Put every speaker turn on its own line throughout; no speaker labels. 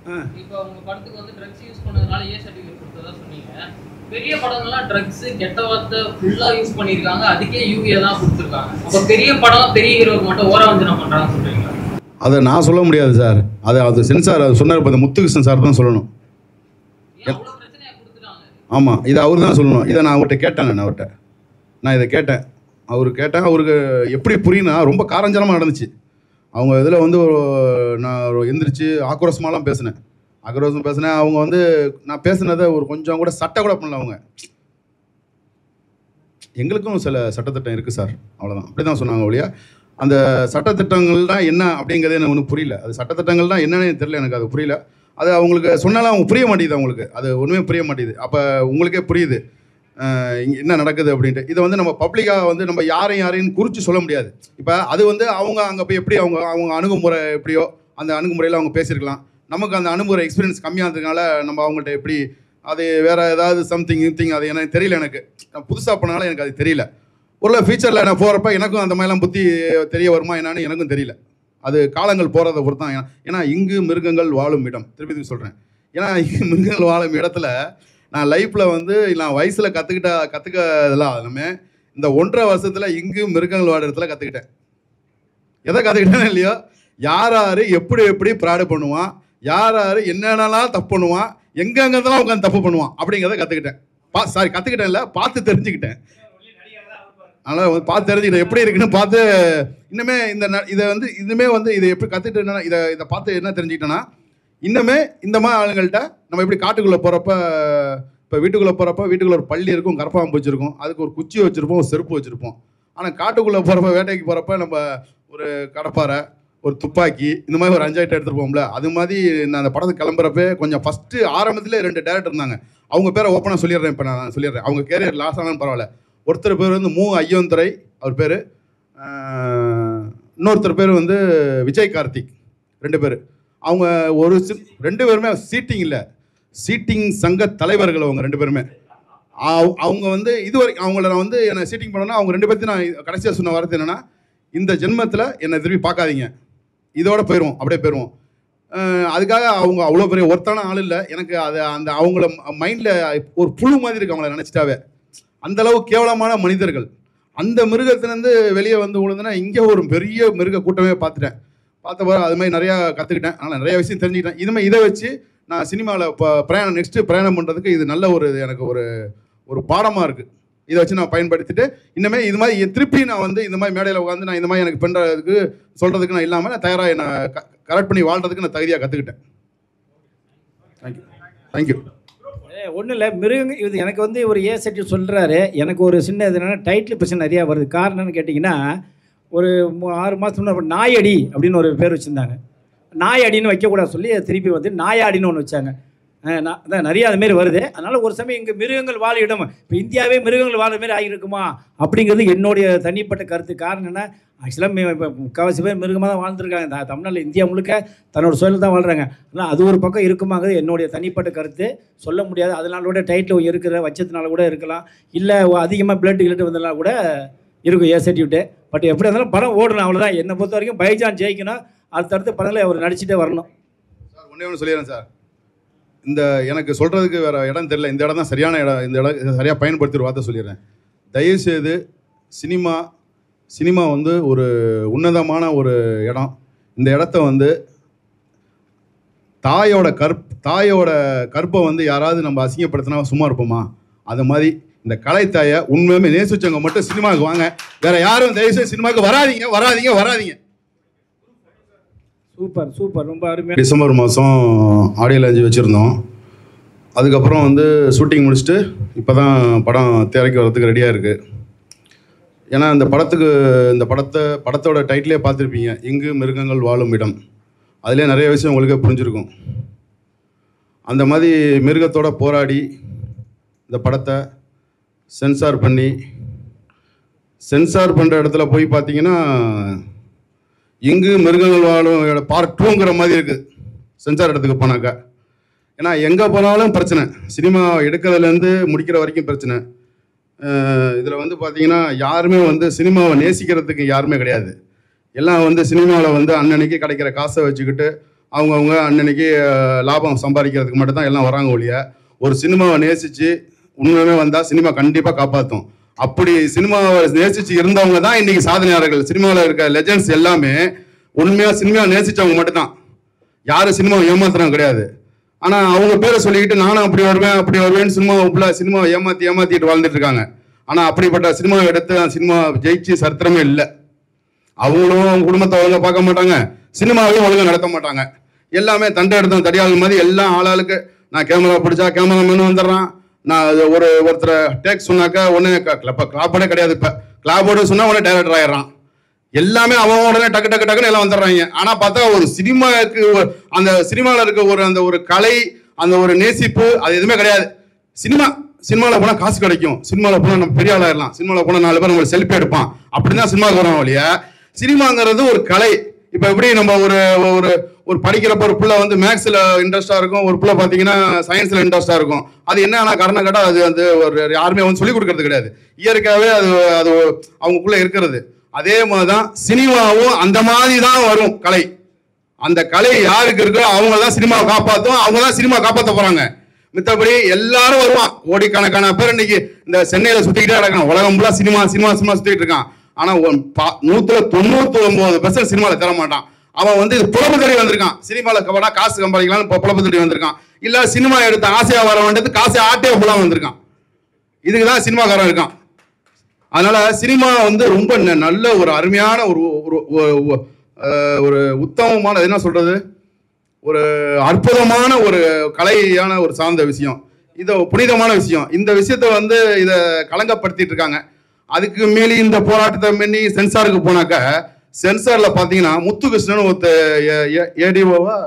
ஆ.
இப்போ உங்க படத்துக்கு வந்து ட்ரக்ஸ் யூஸ் பண்ணதுனால ஏ சர்டிஃபிகேட் கொடுத்ததா சொன்னீங்க பெரிய படங்கள்லாம் ட்ரக்ஸ் கெட்ட வார்த்தை ஃபுல்லா யூஸ் பண்ணியிருக்காங்க அதுக்கே யூஏ தான் கொடுத்துருக்காங்க அப்போ பெரிய படம் பெரிய ஹீரோக்கு மட்டும் ஓரவஞ்சனம் பண்றாங்கன்னு சொல்றீங்களா
அதை நான் சொல்ல முடியாது சார் அது அது சென்சார் அது சொன்னார் இப்போ முத்துகிருஷ்ணன் சார் தான் சொல்லணும்
ஏன் அவ்வளோ பிரச்சனையா கொடுத்துட்டாங்க
ஆமாம் இதை அவர் தான் சொல்லணும் இதை நான் அவர்கிட்ட கேட்டேங்க நான் அவர்கிட்ட நான் இதை கேட்டேன் அவர் கேட்டேன் அவருக்கு எப்படி புரியுனா ரொம்ப காரஞ்சலமாக நடந்துச்சு அவங்க இதில் வந்து ஒரு நான் ஒரு எந்திரிச்சு ஆக்ரோஷமாலாம் பேசினேன் ஆக்ரோஷம் பேசினேன் அவங்க வந்து நான் பேசுனதை ஒரு கொஞ்சம் கூட சட்டை கூட பண்ணல அவங்க எங்களுக்கும் சில சட்டத்திட்டம் இருக்குது சார் அவ்வளோதான் அப்படி தான் சொன்னாங்க ஒழியா அந்த சட்டத்திட்டங்கள்லாம் என்ன அப்படிங்கிறதே எனக்கு ஒன்றும் புரியல அது சட்டத்திட்டங்கள்லாம் என்னன்னு தெரியல எனக்கு அது புரியல அது அவங்களுக்கு சொன்னாலும் அவங்க புரிய மாட்டேங்குது அவங்களுக்கு அது ஒன்றுமே புரிய மாட்டேங்குது அப்போ உங்களுக்கே புரியுது அஹ் இங்க என்ன நடக்குது அப்படின்ட்டு இதை வந்து நம்ம பப்ளிக்காக வந்து நம்ம யாரையும் யாரையும் குறித்து சொல்ல முடியாது இப்போ அது வந்து அவங்க அங்கே போய் எப்படி அவங்க அவங்க அணுகுமுறை எப்படியோ அந்த அணுகுமுறையில் அவங்க பேசியிருக்கலாம் நமக்கு அந்த அணுகுமுறை எக்ஸ்பீரியன்ஸ் கம்மியாக இருந்ததுனால நம்ம அவங்கள்ட்ட எப்படி அது வேற ஏதாவது சம்திங் திங் அது எனக்கு தெரியல எனக்கு நான் புதுசாக பண்ணனால எனக்கு அது தெரியல ஒரு ஃபியூச்சரில் நான் போகிறப்ப எனக்கும் அந்த மாதிரிலாம் புத்தி தெரிய வருமா என்னன்னு எனக்கும் தெரியல அது காலங்கள் போகிறத பொறுத்து தான் ஏன்னா- ஏன்னா இங்கு மிருகங்கள் வாழும் இடம் திருப்பி திருப்பி சொல்கிறேன் ஏன்னா இங்கு மிருகங்கள் வாழும் இடத்துல நான் லைஃப்பில் வந்து நான் வயசில் கற்றுக்கிட்ட கற்றுக்கிறதெல்லாம் எல்லாமே இந்த ஒன்றரை வருஷத்தில் இங்கு மிருகங்கள் வாழும் இடத்துல கற்றுக்கிட்டேன் எதை கற்றுக்கிட்டேன்னு இல்லையோ யார் யார் எப்படி எப்படி ப்ராடு பண்ணுவான் யார் யார் என்னென்னலாம் தப்பு பண்ணுவான் எங்கெங்கெல்லாம் உட்காந்து தப்பு பண்ணுவான் அப்படிங்கிறத கற்றுக்கிட்டேன் பா சாரி கற்றுக்கிட்டேன் இல்லை பார்த்து தெரிஞ்சுக்கிட்டேன் அதனால் வந்து பார்த்து தெரிஞ்சுக்கிட்டேன் எப்படி இருக்குன்னு பார்த்து இன்னுமே இந்த ந- இதை வந்து இன்னுமே வந்து இதை எப்படி கற்றுக்கிட்டேன்னா இதை இதை பார்த்து என்ன தெரிஞ்சுக்கிட்டேன்னா இன்னுமே இந்த மாதிரி ஆளுங்கள்ட்ட நம்ம எப்படி காட்டுக்குள்ளே போகிறப்ப இப்போ வீட்டுக்குள்ளே போகிறப்ப வீட்டுக்குள்ள ஒரு பள்ளி இருக்கும் கரப்பாம்பு வச்சுருக்கோம் அதுக்கு ஒரு குச்சி வச்சுருப்போம் ஒரு செருப்பு வச்சுருப்போம் ஆனால் காட்டுக்குள்ளே போகிறப்ப வேட்டைக்கு போகிறப்ப நம்ம ஒரு கடப்பாரை ஒரு துப்பாக்கி இந்த மாதிரி ஒரு அஞ்சாயிரம் எடுத்துகிட்டு போவோம்ல அது மாதிரி நான் அந்த படத்துக்கு கிளம்புறப்ப கொஞ்சம் ஃபஸ்ட்டு ஆரம்பத்தில் ரெண்டு டேரக்டர் இருந்தாங்க அவங்க பேரை ஓப்பனாக சொல்லிடுறேன் இப்போ நான் சொல்லிடுறேன் அவங்க கேரியர் லாஸ் ஆனாலும் பரவாயில்ல ஒருத்தர் பேர் வந்து மு ஐயோந்துரை அவர் பேர் இன்னொருத்தர் பேர் வந்து விஜய் கார்த்திக் ரெண்டு பேர் அவங்க ஒரு சி- ரெண்டு பேருமே சீட்டிங் இல்லை சீட்டிங் சங்க தலைவர்கள் அவங்க ரெண்டு பேருமே அவ- அவங்க வந்து இதுவரை அவங்கள நான் வந்து என்னை சீட்டிங் பண்ணோன்னா அவங்க ரெண்டு பேர்த்தையும் நான் கடைசியாக சொன்ன வார்த்தை என்னன்னா இந்த ஜென்மத்தில் என்னை திரும்பி பார்க்காதீங்க இதோட போயிடுவோம் அப்படியே போயிடுவோம் அஹ் அதுக்காக அவங்க அவ்வளோ பெரிய ஒருத்தான ஆள் இல்லை எனக்கு அது அந்த அவங்கள மைண்டில் ஒரு புழு மாதிரி இருக்கு அவங்கள நினச்சிட்டாவே அந்த அளவு கேவலமான மனிதர்கள் அந்த மிருகத்திலேருந்து வெளியே வந்து விழுந்துனா இங்கே ஒரு பெரிய மிருக கூட்டமே பார்த்துட்டேன் பார்த்த பிறகு அது மாதிரி நிறையா கற்றுக்கிட்டேன் ஆனால் நிறைய விஷயம் தெரிஞ்சுக்கிட்டேன் இதுமாதிரி இதை வச்சு நான் சினிமாவில் இப்போ பிரயாணம் நெக்ஸ்ட்டு பிரயாணம் பண்ணுறதுக்கு இது நல்ல ஒரு எனக்கு ஒரு ஒரு பாடமாக இருக்குது இதை வச்சு நான் பயன்படுத்திட்டு இன்னமே இது மாதிரி எ- திருப்பி நான் வந்து இந்த மாதிரி மேடையில் உட்காந்து நான் இந்த மாதிரி எனக்கு பண்ணுறதுக்கு சொல்கிறதுக்கு நான் இல்லாமல் நான் தயாராக என்னை கரெக்ட் பண்ணி வாழ்றதுக்கு நான் தகுதியாக கற்றுக்கிட்டேன் தேங்க்யூ தேங்க்யூ
ஒன்றும் இல்லை மிருகங்க இது எனக்கு வந்து ஒரு ஏ செட்டு சொல்கிறாரு எனக்கு ஒரு சின்ன இது என்னன்னா டைட்டில் பிரச்சனை நிறையா வருது காரணம்னு கேட்டிங்கன்னா ஒரு மூ- ஆறு மாதத்துக்கு முன்னாடி நாயடி அப்படின்னு ஒரு பேர் வச்சுருந்தாங்க நாயடின்னு வைக்கக்கூடாது சொல்லி திருப்பி வந்து நாயாடின்னு ஒன்று வச்சாங்க அஹ் நான் அதான் நிறைய அது மாரி வருது அதனால் ஒரு சமயம் இங்கே மிருகங்கள் வாழ இடம் இப்போ இந்தியாவே மிருகங்கள் வாழ மாரி ஆகியிருக்குமா அப்படிங்கிறது என்னுடைய தனிப்பட்ட கருத்து காரணம் என்ன ஆக்சுவலாக இப்போ முக்கால்வாசி பேர் மிருகமாக தான் வாழ்ந்துருக்காங்க த- தமிழ்நாட்டில் இந்தியா முழுக்க தன்னோட சூழல் தான் வாழ்கிறாங்க ஆனால் அது ஒரு பக்கம் இருக்குமாங்கிறது என்னுடைய தனிப்பட்ட கருத்து சொல்ல முடியாது அதனால கூட டைட்டில் இருக்கிற வச்சதுனால கூட இருக்கலாம் இல்லை அதிகமாக பிளட் கிளட்டு வந்ததுனால கூட இருக்கும் ஏ சர்டிஃபிகேட்டு பட் எப்படி இருந்தாலும் படம் ஓடணும் அவ்வளோதான் என்னை பொறுத்த வரைக்கும் பைஜான் ஜெயிக்கணும் அடுத்தடுத்த படங்களை அவர் நடிச்சுட்டே வரணும்
சார் ஒன்றே ஒன்று சொல்லிடுறேன் சார் இந்த எனக்கு சொல்கிறதுக்கு வேறு இடம் தெரியல இந்த இடம் தான் சரியான இடம் இந்த இடம் சரியாக பயன்படுத்தி ஒரு வார்த்தை சொல்லிடுறேன் தயவுசெய்து சினிமா சினிமா வந்து ஒரு உன்னதமான ஒரு இடம் இந்த இடத்த வந்து தாயோட கற்ப தாயோட கற்பை வந்து யாராவது நம்ம அசிங்கப்படுத்தினா சும்மா இருப்போமா அது மாதிரி இந்த கலைத்தாயை உண்மையுமே நேசிச்சவங்க மட்டும் சினிமாவுக்கு வாங்க வேற யாரும் தயவுசெய்து சினிமாவுக்கு வராதீங்க வராதீங்க வராதீங்க
சூப்பர் சூப்பர் ரொம்ப அருமையாக
டிசம்பர் மாதம் ஆடியோ லான்ச் வச்சுருந்தோம் அதுக்கப்புறம் வந்து ஷூட்டிங் முடிச்சுட்டு இப்போ தான் படம் திரைக்கு வரதுக்கு ரெடியாக இருக்குது ஏன்னா இந்த படத்துக்கு இந்த படத்தை படத்தோட டைட்டிலே பார்த்துருப்பீங்க இங்கு மிருகங்கள் வாழும் இடம் அதிலே நிறைய விஷயம் உங்களுக்கே புரிஞ்சிருக்கும் அந்த மாதிரி மிருகத்தோட போராடி இந்த படத்தை சென்சார் பண்ணி சென்சார் பண்ணுற இடத்துல போய் பார்த்தீங்கன்னா இங்கு மிருகங்கள் வாழும் பார்ட் டூங்கிற மாதிரி இருக்குது சென்சார் இடத்துக்கு போனாக்கா ஏன்னா எங்கே போனாலும் பிரச்சனை சினிமா எடுக்கிறதுலேருந்து முடிக்கிற வரைக்கும் பிரச்சனை இதில் வந்து பார்த்தீங்கன்னா யாருமே வந்து சினிமாவை நேசிக்கிறதுக்கு யாருமே கிடையாது எல்லாம் வந்து சினிமாவில் வந்து அன்னன்னைக்கு கிடைக்கிற காசை வச்சுக்கிட்டு அவங்கவுங்க அன்னன்னைக்கு அஹ், லாபம் சம்பாதிக்கிறதுக்கு மட்டும் தான் எல்லாம் வராங்க ஒழிய ஒரு சினிமாவை நேசித்து உண்மையுமே வந்தால் சினிமா கண்டிப்பாக காப்பாற்றும் அப்படி சினிமாவை நேசித்து இருந்தவங்க தான் இன்னைக்கு சாதனையாளர்கள் சினிமாவில் இருக்க லெஜெண்ட்ஸ் எல்லாமே உண்மையாக சினிமாவை நேசித்தவங்க மட்டும்தான் யாரும் சினிமாவை ஏமாத்துறவங்க கிடையாது ஆனால் அவங்க பேரை சொல்லிக்கிட்டு நானும் அப்படி வருவேன் அப்படி வருவேன்னு சினிமா உள்ள சினிமாவை ஏமாற்றி ஏமாற்றிட்டு வாழ்ந்துட்டு இருக்காங்க ஆனால் அப்படிப்பட்ட சினிமாவை எடுத்து சினிமா ஜெயிச்சு சரித்திரமே இல்லை அவங்களும் அவங்க குடும்பத்தை ஒழுங்கா பார்க்க மாட்டாங்க சினிமாவையும் ஒழுங்கா நடத்த மாட்டாங்க எல்லாமே தண்டை எடுத்தோம் தடியாள் மாதிரி எல்லாம் ஆளாளுக்கு நான் கேமரா பிடிச்சா கேமராமேன் வந்துடுறான் நான் அது ஒரு ஒருத்தரை டேக் சொன்னாக்கா ஒன்று இப்போ கிளாப்போடே கிடையாது இப்போ கிளாப்போடு சொன்னால் உடனே டைரக்டர் ஆயிடுறான் எல்லாமே அவன் உடனே டக்கு டக்கு டக்குன்னு எல்லாம் வந்துடுறாங்க ஆனால் பார்த்தா ஒரு சினிமாவுக்கு ஒரு- அந்த சினிமாவில் இருக்க ஒரு அந்த ஒரு கலை அந்த ஒரு நேசிப்பு அது எதுவுமே கிடையாது சினிமா சினிமாவில் போனால் காசு கிடைக்கும் சினிமாவில் போனால் நம்ம பெரிய ஆளாயிரலாம் சினிமாவில் போனால் நாலு பேர் நம்ம செல்ஃபி எடுப்பான் அப்படி தான் சினிமாவுக்கு வரோம் வழிய சினிமாங்கிறது ஒரு கலை இப்போ எப்படி நம்ம ஒரு ஒரு ஒரு படிக்கிறப்ப ஒரு புள்ள வந்து மேக்ஸில் இன்ட்ரெஸ்டாக இருக்கும் ஒரு புள்ள பார்த்தீங்கன்னா சயின்ஸில் இன்ட்ரெஸ்டாக இருக்கும் அது என்ன ஆனால் காரணம் கேட்டால் அது வந்து ஒரு யாருமே வந்து சொல்லிக் கொடுக்கறது கிடையாது இயற்கையாகவே அது அது அவங்களுக்குள்ள இருக்கிறது அதே மாதிரி தான் சினிமாவும் அந்த மாதிரி தான் வரும் கலை அந்த கலை யாருக்கு இருக்கோ அவங்க தான் சினிமாவை காப்பாற்றும் அவங்க தான் சினிமா காப்பாற்ற போறாங்க மித்தபடி எல்லாரும் வருவான் கோடிக்கணக்கான பேர் இன்னைக்கு இந்த சென்னையில சுத்திக்கிட்டே இருக்கான் உலகம் ஃபுல்லா சினிமா சினிமா சினிமா சுத்திட்டு இருக்கான் ஆனா ஒன் பா- நூத்துல தொண்ணூத்தி ஒன்பது பெர்சன்ட் சினிமால தர மாட்டான் அவன் வந்து இது புலப்பு தேடி வந்திருக்கான் சினிமால கவடா காசு சம்பாதிக்கலாம்னு இப்போ புலப்பு தேடி வந்திருக்கான் இல்ல சினிமா எடுத்த ஆசையா வர வேண்டியது காசை ஆட்டே ஃபுல்லா வந்திருக்கான் இதுக்கு தான் சினிமாக்காரன் இருக்கான் அதனால சினிமா வந்து ரொம்ப ந- நல்ல ஒரு அருமையான ஒரு ஒரு ஒரு- ஒரு, அஹ், ஒரு உத்தமமான என்ன சொல்றது ஒரு அற்புதமான ஒரு கலையான ஒரு சார்ந்த விஷயம் இது புனிதமான விஷயம் இந்த விஷயத்தை வந்து இதை களங்கப்படுத்திட்டு இருக்காங்க அதுக்கு மீறி இந்த போராட்டத்தை மீறி சென்சாருக்கு போனாக்க சென்சார்ல பாத்தீங்கன்னா முத்துகிருஷ்ணன் ஒருத்த ஏடிஓவா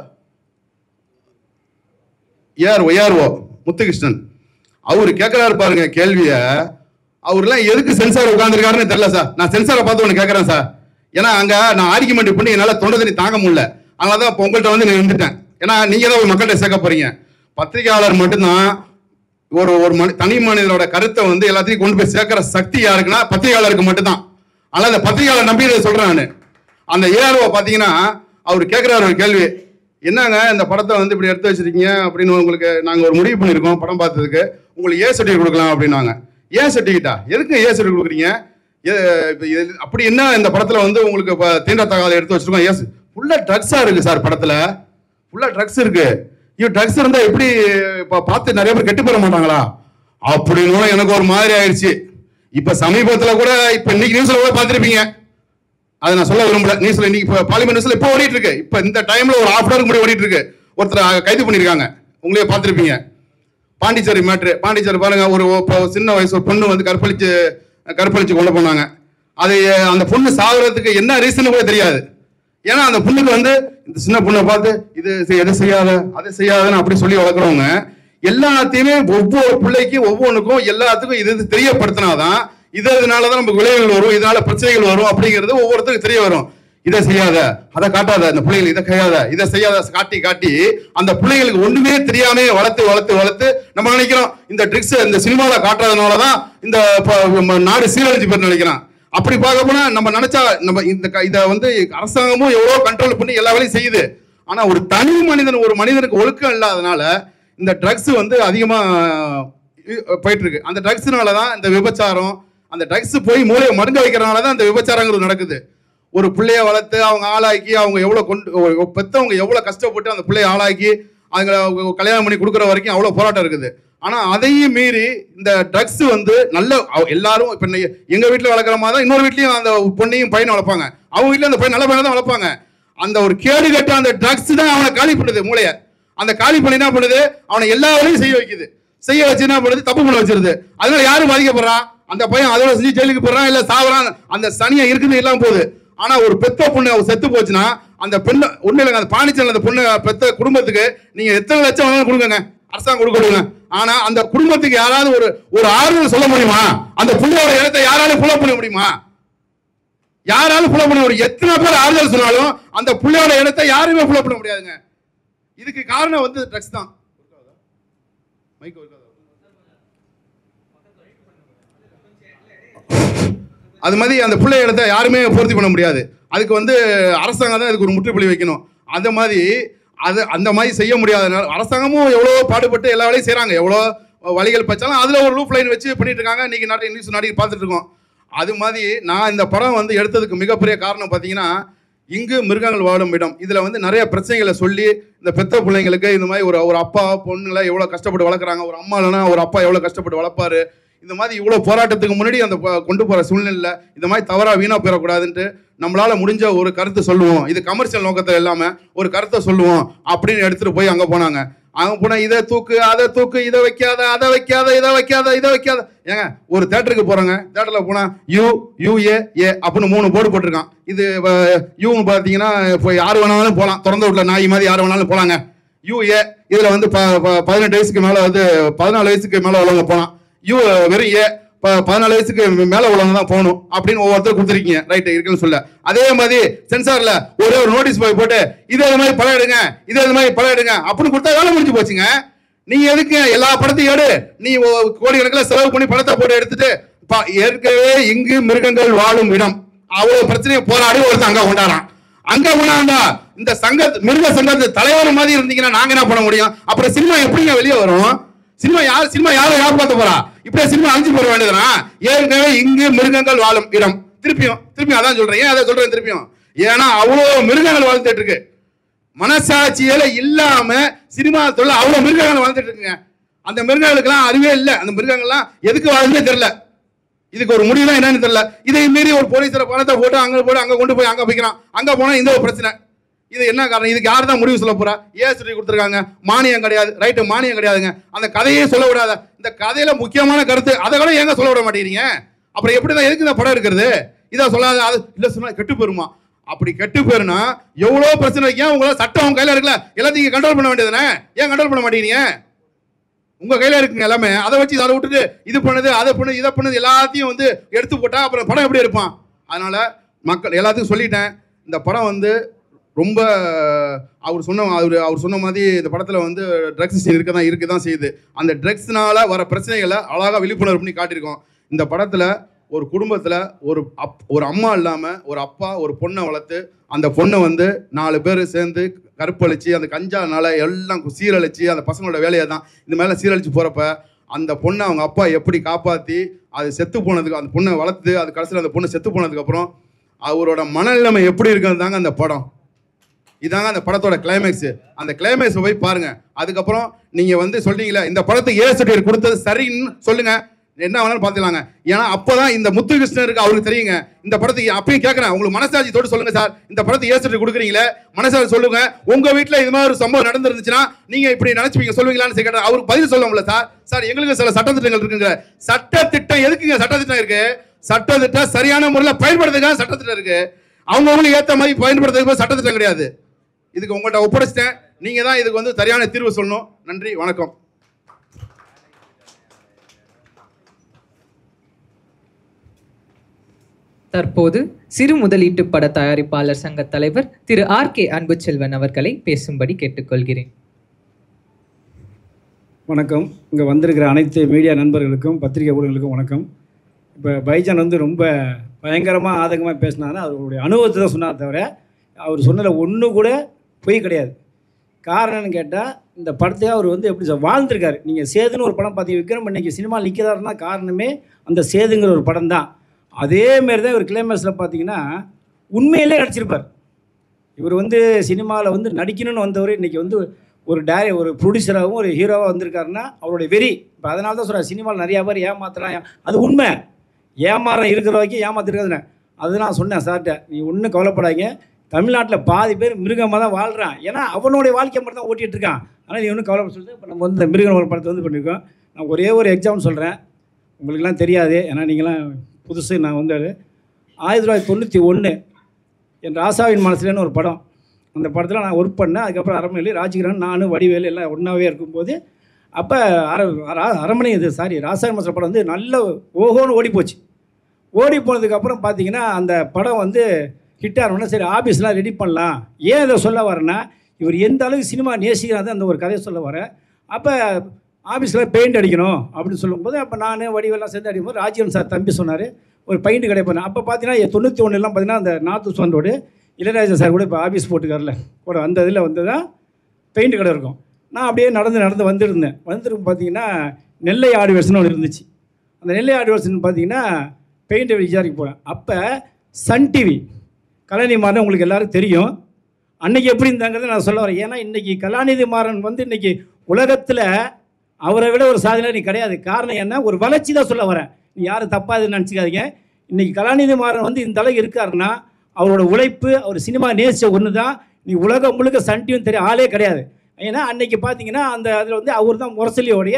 ஏஆர் ஒய்ஆர்ஓ முத்துகிருஷ்ணன் அவர் கேட்கிறாரு பாருங்க கேள்விய அவர்லாம் எதுக்கு சென்சார் உட்காந்துருக்காருன்னு தெரியல சார் நான் சென்சாரை பார்த்து ஒன்று கேட்குறேன் சார் ஏன்னா அங்க நான் ஆர்குமெண்ட் பண்ணி என்னால் தொண்டை தண்ணி தாங்க முடியல அதனால தான் இப்போ உங்கள்கிட்ட வந்து நான் நின்றுட்டேன் ஏன்னா நீங்க தான் ஒரு மக்கள்கிட்ட சேர்க்க போறீங்க பத்திரிகையாளர் மட்டும்தான் ஒரு ஒரு மனி தனி மனிதனோட கருத்தை வந்து எல்லாத்தையும் கொண்டு போய் சேர்க்கிற சக்தி யாருக்குன்னா பத்திரிகையாளருக்கு மட்டும்தான் அதனால அந்த பத்திரிகையாளர் நம்பி இதை சொல்றேன் நான் அந்த ஏஆர்ஓ பார்த்தீங்கன்னா அவர் கேட்குறாரு ஒரு கேள்வி என்னங்க இந்த படத்தை வந்து இப்படி எடுத்து வச்சிருக்கீங்க அப்படின்னு உங்களுக்கு நாங்கள் ஒரு முடிவு பண்ணியிருக்கோம் படம் பார்த்ததுக்கு உங்களுக்கு ஏ சர்டிஃபிகேட் கொடுக்கலாம் அப்படின்னாங்க ஏன் சர்டிஃபிகேட்டா எதுக்கு ஏ சர்டிஃபிகேட் கொடுக்குறீங்க எ- இப்ப இது- அப்படி என்ன இந்த படத்தில் வந்து உங்களுக்கு இப்போ தீண்டத்தகாத எடுத்து வச்சிருக்கோம் ஏஸ் ஃபுல்லாக ட்ரக்ஸாக இருக்கு சார் படத்தில் ஃபுல்லாக ட்ரக்ஸ் இருக்கு ஐயோ ட்ரக்ஸ் இருந்தால் எப்படி இப்போ பார்த்து நிறைய பேர் கெட்டு போட மாட்டாங்களா அப்படின்னு எனக்கு ஒரு மாதிரி ஆயிடுச்சு இப்போ சமீபத்தில் கூட இப்போ இன்னைக்கு நியூஸில் கூட பார்த்துருப்பீங்க அதை நான் சொல்ல விரும்பல நியூஸ்ல இன்னைக்கு இப்போ பார்லிமெண்ட் நியூஸ்ல இப்போ ஓடிட்டு இருக்கு இப்போ இந்த டைம்ல ஒரு ஹாஃப் ஹவர் முன்னாடி ஓடிட்டு இருக்கு ஒருத்தர் கைது பண்ணிருக்காங்க உங்களே பார்த்துருப்பீங்க பாண்டிச்சேரி மேட்ரு பாண்டிச்சேரி பாருங்க ஒரு இப்போ சின்ன வயசு ஒரு பொண்ணு வந்து கற்பழிச்சு கற்பழிச்சு கொண்டு போனாங்க அது அந்த பொண்ணு சாகுறதுக்கு என்ன ரீசன் கூட தெரியாது ஏன்னா அந்த பொண்ணுக்கு வந்து இந்த சின்ன பொண்ணை பார்த்து இது செய்- எதை செய்யாத அதை செய்யாதன்னு அப்படி சொல்லி வளர்க்குறவங்க எல்லாத்தையுமே ஒவ்வொரு பிள்ளைக்கு ஒவ்வொன்றுக்கும் எல்லாத்துக்கும் இது இது தெரியப்படுத்தினாதான் இது இதனால தான் நமக்கு விளைவுகள் வரும் இதனால பிரச்சனைகள் வரும் அப்படிங்கிறது ஒவ்வொருத்தருக்கும் தெரிய வரும் இதை செய்யாத அதை காட்டாத அந்த பிள்ளைகள் இதை கையாத இதை செய்யாத காட்டி காட்டி அந்த பிள்ளைகளுக்கு ஒண்ணுமே தெரியாம வளர்த்து வளர்த்து வளர்த்து நம்ம நினைக்கிறோம் இந்த ட்ரிக்ஸ் இந்த சினிமால காட்டுறதுனால தான் இந்த ப- நம்ம நாடு சீரழிஞ்சு போய் நினைக்கிறோம் அப்படி பார்க்க போனா நம்ம நினைச்சா நம்ம இந்த க- இதை வந்து அரசாங்கமும் எவ்வளோ கண்ட்ரோல் பண்ணி எல்லா வேலையும் செய்யுது ஆனா ஒரு தனி மனிதன் ஒரு மனிதனுக்கு ஒழுக்கம் இல்லாதனால இந்த ட்ரக்ஸ் வந்து அதிகமா இ- போயிட்டு இருக்கு அந்த ட்ரக்ஸ்னால தான் இந்த விபச்சாரம் அந்த ட்ரக்ஸ் போய் மூளையை மருங்க வைக்கிறனால தான் இந்த விபச்சாரங்கிறது நடக்குது ஒரு பிள்ளைய வளர்த்து அவங்க ஆளாக்கி அவங்க எவ்வளோ கொண்டு ஒரு பெத்தவங்க எவ்வளோ கஷ்டப்பட்டு அந்த பிள்ளைய ஆளாக்கி அவங்க அவங்க கல்யாணம் பண்ணி கொடுக்குற வரைக்கும் அவ்வளோ போராட்டம் இருக்குது ஆனால் அதையும் மீறி இந்த ட்ரக்ஸ் வந்து நல்ல அவ- எல்லாரும் இப்போ எங்கள் வீட்டில் வளர்க்குற மாதிரி தான் இன்னொரு வீட்லையும் அந்த பொண்ணையும் பையனை வளர்ப்பாங்க அவங்க வீட்டில் அந்த பையன் நல்ல பையனை தான் வளர்ப்பாங்க அந்த ஒரு கேடு கட்ட அந்த ட்ரக்ஸ் தான் அவனை காலி பண்ணுது மூளையை அந்த காலி பண்ணி என்ன பண்ணுது அவனை எல்லா வேலையும் செய்ய வைக்குது செய்ய வச்சு என்ன பண்ணுது தப்பு பண்ண வச்சிருது அதனால யாரும் பாதிக்கப்படுறான் அந்த பையன் அதோட செஞ்சு ஜெயிலுக்கு போறான் இல்ல சாவறான் அந்த சனியா இருக்குது எல்லாம் போகுது ஆனா ஒரு பெத்த பொண்ணு அவ செத்து போச்சுன்னா அந்த பெண்ணு ஒண்ணு இல்லைங்க அந்த பாண்டிச்சேரியில் அந்த பொண்ணு பெத்த குடும்பத்துக்கு நீங்க எத்தனை லட்சம் வேணாலும் கொடுங்க அரசாங்கம் கொடுக்க கொடுங்க ஆனா அந்த குடும்பத்துக்கு யாராவது ஒரு ஒரு ஆறுதல் சொல்ல முடியுமா அந்த புள்ளையோட இடத்தை யாராலும் புள்ள பண்ண முடியுமா யாராலும் புள்ள பண்ண முடியும் எத்தனை பேர் ஆறுதல் சொன்னாலும் அந்த புள்ளையோட இடத்தை யாருமே புள்ள பண்ண முடியாதுங்க இதுக்கு காரணம் வந்து ட்ரக்ஸ் தான் மைக் இருக்காதா? அது மாதிரி அந்த பிள்ளை இடத்த யாருமே பூர்த்தி பண்ண முடியாது அதுக்கு வந்து அரசாங்கம் தான் இதுக்கு ஒரு முற்றுப்புள்ளி வைக்கணும் அந்த மாதிரி அது அந்த மாதிரி செய்ய முடியாதனால அரசாங்கமும் எவ்வளோ பாடுபட்டு எல்லா வேலையும் செய்கிறாங்க எவ்வளோ வழிகள் பச்சாலும் அதில் ஒரு லூப் லைன் வச்சு பண்ணிட்டு இருக்காங்க இன்னைக்கு நாட்டு இங்கிலீஷ் நடிகை பார்த்துட்டு இருக்கோம் அது மாதிரி நான் இந்த படம் வந்து எடுத்ததுக்கு மிகப்பெரிய காரணம் பார்த்தீங்கன்னா இங்கு மிருகங்கள் வாழும் இடம் இதில் வந்து நிறைய பிரச்சனைகளை சொல்லி இந்த பெத்த பிள்ளைங்களுக்கு இந்த மாதிரி ஒரு ஒரு அப்பா பொண்ணுங்களை எவ்வளோ கஷ்டப்பட்டு வளர்க்குறாங்க ஒரு அம்மா இல்லைன்னா ஒரு அப்பா எவ்வளோ கஷ்டப்பட்டு வளர்ப்பாரு இந்த மாதிரி இவ்வளோ போராட்டத்துக்கு முன்னாடி அந்த ப- கொண்டு போகிற சூழ்நிலை இந்த மாதிரி தவறாக வீணாக போயிடக்கூடாதுன்ட்டு நம்மளால் முடிஞ்ச ஒரு கருத்து சொல்லுவோம் இது கமர்ஷியல் நோக்கத்தில் இல்லாமல் ஒரு கருத்தை சொல்லுவோம் அப்படின்னு எடுத்துகிட்டு போய் அங்கே போனாங்க அங்கே போனால் இதை தூக்கு அதை தூக்கு இதை வைக்காத அதை வைக்காத இதை வைக்காத இதை வைக்காத ஏங்க ஒரு தேட்டருக்கு போகிறோங்க தேட்டரில் போனால் யூ யூஏ ஏ அப்படின்னு மூணு போர்டு போட்டிருக்கான் இது யூன்னு பார்த்தீங்கன்னா இப்போ யார் வேணாலும் போகலாம் திறந்த வீட்டில் நாய் மாதிரி யார் வேணாலும் போகலாங்க யூஏ இதில் வந்து ப ப- பதினெட்டு வயசுக்கு மேலே வந்து பதினாலு வயசுக்கு மேலே உள்ளவங்க போகலாம் யூ வெறும் ஏ ப பதினாலு வயசுக்கு மேலே உள்ளவங்க தான் போகணும் அப்படின்னு ஒவ்வொருத்தர் கொடுத்துருக்கீங்க ரைட்டு இருக்குன்னு சொல்ல அதே மாதிரி சென்சாரில் ஒரே ஒரு நோட்டீஸ் போய் போட்டு இதே இது மாதிரி படம் எடுங்க இதே இது மாதிரி படம் எடுங்க அப்படின்னு கொடுத்தா வேலை முடிஞ்சு போச்சுங்க நீங்க எதுக்கு எல்லா படத்தையும் எடு நீ ஒ- கோடிக்கணக்கில் செலவு பண்ணி படத்தை போட்டு எடுத்துட்டு பா- ஏற்கனவே இங்கு மிருகங்கள் வாழும் இடம் அவ்வளவு பிரச்சனையை போராடி ஒருத்தன் அங்க கொண்டாடுறான் அங்க கொண்டாண்டா இந்த சங்க மிருக சங்கத்து தலைவர் மாதிரி இருந்தீங்கன்னா நாங்க என்ன பண்ண முடியும் அப்புறம் சினிமா எப்படிங்க வெளியே வரும் சினிமா யார் சினிமா யாரை காப்பாத்த போறா இப்படியே சினிமா அழிஞ்சு போட வேண்டியதுனா ஏற்கனவே இங்கு மிருகங்கள் வாழும் இடம் திருப்பியும் திருப்பியும் அதான் சொல்றேன் ஏன் அதை சொல்றேன் திருப்பியும் ஏன்னா அவ்வளோ மிருகங்கள் வாழ்ந்துட்டு இருக்கு மனசாட்சியில இல்லாம சினிமா தொழில் அவ்வளவு மிருகங்கள் வாழ்ந்துட்டு இருக்குங்க அந்த மிருகங்களுக்கெல்லாம் அறிவே இல்லை அந்த மிருகங்கள்லாம் எதுக்கு வாழ்ந்தே தெரியல இதுக்கு ஒரு முடிவு என்னன்னு தெரியல இதை மீறி ஒரு போலீஸரை பணத்தை போட்டு அங்க போட்டு அங்க கொண்டு போய் அங்க வைக்கிறான் அங்க போனா இந்த ஒரு பிரச்சனை இது என்ன காரணம் இதுக்கு யார் தான் முடிவு சொல்ல போறா ஏன் சொல்லி கொடுத்துருக்காங்க மானியம் கிடையாது ரைட்டு மானியம் கிடையாதுங்க அந்த கதையே சொல்ல விடாத இந்த கதையில முக்கியமான கருத்து அதை கூட ஏங்க சொல்ல விட மாட்டேங்கிறீங்க அப்புறம் எப்படி தான் எதுக்கு இந்த படம் இருக்கிறது இதை சொல்லாத அது இல்ல சொன்னா கெட்டு போயிருமா அப்படி கெட்டு போயிருனா எவ்வளோ பிரச்சனை ஏன் உங்களால சட்டம் உங்க கையில இருக்குல்ல எல்லாத்தையும் கண்ட்ரோல் பண்ண வேண்டியதுதானே ஏன் கண்ட்ரோல் பண்ண மாட்டேங்கிறீங்க உங்க கையில இருக்குங்க எல்லாமே அதை வச்சு அதை விட்டுட்டு இது பண்ணுது அதை பண்ணுது இதை பண்ணுது எல்லாத்தையும் வந்து எடுத்து போட்டா அப்புறம் படம் எப்படி இருப்பான் அதனால மக்கள் எல்லாத்துக்கும் சொல்லிட்டேன் இந்த படம் வந்து ரொம்ப அவர் சொன்ன அவர் அவர் சொன்ன மாதிரி இந்த படத்தில் வந்து ட்ரக்ஸ் இருக்க தான் இருக்க தான் செய்யுது அந்த ட்ரக்ஸ்னால வர பிரச்சனைகளை அழகாக விழிப்புணர்வு பண்ணி காட்டியிருக்கோம் இந்த படத்தில் ஒரு குடும்பத்தில் ஒரு அப் ஒரு அம்மா இல்லாமல் ஒரு அப்பா ஒரு பொண்ணை வளர்த்து அந்த பொண்ணை வந்து நாலு பேர் சேர்ந்து கற்பழிச்சு அந்த கஞ்சானால எல்லாம் சீரழிச்சு அந்த பசங்களோட வேலையை தான் இந்த மேலே சீரழிச்சு போகிறப்ப அந்த பொண்ணை அவங்க அப்பா எப்படி காப்பாற்றி அது செத்து போனதுக்கு அந்த பொண்ணை வளர்த்து அது கடைசியில் அந்த பொண்ணு செத்து போனதுக்கப்புறம் அவரோட மனநிலைமை எப்படி இருக்குன்னு தாங்க அந்த படம் இதாங்க அந்த படத்தோட கிளைமேக்ஸ் அந்த கிளைமேக்ஸ் போய் பாருங்க அதுக்கப்புறம் நீங்க வந்து சொல்றீங்களே இந்த படத்துக்கு ஏ சர்டிஃபிகேட் கொடுத்தது சரின்னு சொல்லுங்க என்ன வேணாலும் பார்த்துக்கலாங்க ஏன்னா அப்பதான் இந்த முத்து கிருஷ்ணருக்கு அவருக்கு தெரியுங்க இந்த படத்துக்கு அப்பயும் கேட்கறேன் உங்களுக்கு மனசாட்சி தொட்டு சொல்லுங்க சார் இந்த படத்துக்கு ஏ சர்டிஃபிகேட் கொடுக்குறீங்களே மனசாட்சி சொல்லுங்க உங்க வீட்டில் இது மாதிரி ஒரு சம்பவம் நடந்துருந்துச்சுன்னா நீங்க இப்படி நினைச்சுப்பீங்க சொல்லுவீங்களான்னு கேட்டேன் அவருக்கு பதில் சொல்லுவோம்ல சார் சார் எங்களுக்கு சில சட்டத்திட்டங்கள் இருக்குங்க சட்டத்திட்டம் எதுக்குங்க சட்டத்திட்டம் இருக்கு சட்டத்திட்டம் சரியான முறையில் பயன்படுத்துக்காக சட்டத்திட்டம் இருக்கு அவங்கவுங்களுக்கு ஏற்ற மாதிரி பயன்படுத்துறதுக்கு சட்டத்திட்டம் கிடையாது இதுக்கு உங்கள்கிட்ட ஒப்படைச்சிட்டேன் நீங்கள் தான் இதுக்கு வந்து சரியான தீர்வு சொல்லணும் நன்றி வணக்கம்
தற்போது சிறு முதலீட்டு பட தயாரிப்பாளர் சங்க தலைவர் திரு ஆர் கே அன்புச்செல்வன் அவர்களை பேசும்படி கேட்டுக்கொள்கிறேன்
வணக்கம் இங்கே வந்திருக்கிற அனைத்து மீடியா நண்பர்களுக்கும் பத்திரிகை ஊடகங்களுக்கும் வணக்கம் இப்போ பைஜான் வந்து ரொம்ப பயங்கரமாக ஆதங்கமாக பேசினாருன்னா அவருடைய அனுபவத்தை தான் சொன்னார் தவிர அவர் சொன்னதில் ஒன்று கூட பொய் கிடையாது காரணம்னு கேட்டால் இந்த படத்தை அவர் வந்து எப்படி சொல் வாழ்ந்திருக்காரு நீங்கள் சேதுன்னு ஒரு படம் பார்த்தீங்க விக்ரம் இன்னைக்கு சினிமா நிற்கிறாருன்னா காரணமே அந்த சேதுங்கிற ஒரு படம் தான் அதேமாரி தான் இவர் கிளைமேக்ஸில் பார்த்தீங்கன்னா உண்மையிலே நடிச்சிருப்பார் இவர் வந்து சினிமாவில் வந்து நடிக்கணும்னு வந்தவர் இன்றைக்கி வந்து ஒரு டே ஒரு ப்ரொடியூசராகவும் ஒரு ஹீரோவாக வந்திருக்காருன்னா அவருடைய வெறி இப்போ அதனால தான் சொல்கிறேன் சினிமாவில் நிறையா பேர் ஏமாத்துறான் அது உண்மை ஏமாறம் இருக்கிற வரைக்கும் ஏமாத்திருக்காதுண்ணே அது நான் சொன்னேன் சார்கிட்ட நீ ஒன்றும் கவலைப்படாதீங்க தமிழ்நாட்டில் பாதி பேர் மிருகமாக தான் வாழ்கிறான் ஏன்னா அவனுடைய வாழ்க்கை மட்டும் தான் ஓட்டிகிட்டு இருக்கான் ஆனால் நீ ஒன்றும் கவலைப்பட சொல்லிட்டு இப்போ நம்ம வந்து இந்த மிருகம் ஒரு படத்தை வந்து பண்ணியிருக்கோம் நான் ஒரே ஒரு எக்ஸாம்பிள் சொல்கிறேன் உங்களுக்கெல்லாம் தெரியாது ஏன்னா நீங்களாம் புதுசு நான் வந்து ஆயிரத்தி தொள்ளாயிரத்தி தொண்ணூற்றி ஒன்று என் ராசாவின் மனசுலன்னு ஒரு படம் அந்த படத்தில் நான் ஒர்க் பண்ணேன் அதுக்கப்புறம் அரண்மனையில் ராஜகிரண் நான் வடிவேலு எல்லாம் ஒன்றாவே இருக்கும்போது அப்போ அர அர- அரண்மனை இது சாரி ராசாவின் மனசில் படம் வந்து நல்ல ஓஹோன்னு ஓடி போச்சு ஓடி போனதுக்கப்புறம் பார்த்தீங்கன்னா அந்த படம் வந்து ஹிட் ஆனோடனே சரி ஆஃபீஸ்லாம் ரெடி பண்ணலாம் ஏன் இதை சொல்ல வரேன்னா இவர் எந்த அளவுக்கு சினிமா நேசிக்கிறாங்க அந்த ஒரு கதையை சொல்ல வரேன் அப்போ ஆஃபீஸில் பெயிண்ட் அடிக்கணும் அப்படின்னு சொல்லும்போது அப்போ நான் வடிவெல்லாம் சேர்ந்து அடிக்கும்போது ராஜீவன் சார் தம்பி சொன்னார் ஒரு பெயிண்ட் கடை பண்ணேன் அப்போ பார்த்தீங்கன்னா தொண்ணூற்றி ஒன்றுலாம் பார்த்தீங்கன்னா அந்த north zone road Ilaiyaraaja sir கூட இப்போ ஆஃபீஸ் போட்டுக்கார்ல கூட அந்த இதில் வந்து தான் பெயிண்ட் கடை இருக்கும் நான் அப்படியே நடந்து நடந்து வந்துருந்தேன் வந்துருக்கும் பார்த்தீங்கன்னா நெல்லை ஆடிவேர்ஸ்னு ஒன்று இருந்துச்சு அந்த நெல்லை ஆடிவேர்ஸ்னு பார்த்தீங்கன்னா பெயிண்ட் விசாரிக்க போனேன் அப்போ சன் டிவி கலாநிதி மாறன் உங்களுக்கு எல்லாரும் தெரியும் அன்னைக்கு எப்படி இருந்தாங்கிறத நான் சொல்ல வரேன் ஏன்னா இன்னைக்கு கலாநிதி மாறன் வந்து இன்னைக்கு உலகத்தில் அவரை விட ஒரு சாதனை நீ கிடையாது காரணம் என்ன ஒரு வளர்ச்சி தான் சொல்ல வரேன் நீ யாரும் தப்பாக இது நினச்சிக்காதீங்க இன்னைக்கு கலாநிதி மாறன் வந்து இந்த அளவுக்கு இருக்காருன்னா அவரோட உழைப்பு அவர் சினிமா நேசித்த ஒன்று தான் நீ உலகம் முழுக்க சன் டிவின்னு தெரிய ஆளே கிடையாது ஏன்னா அன்னைக்கு பார்த்தீங்கன்னா அந்த அதில் வந்து அவர் தான் முரசொலியோடைய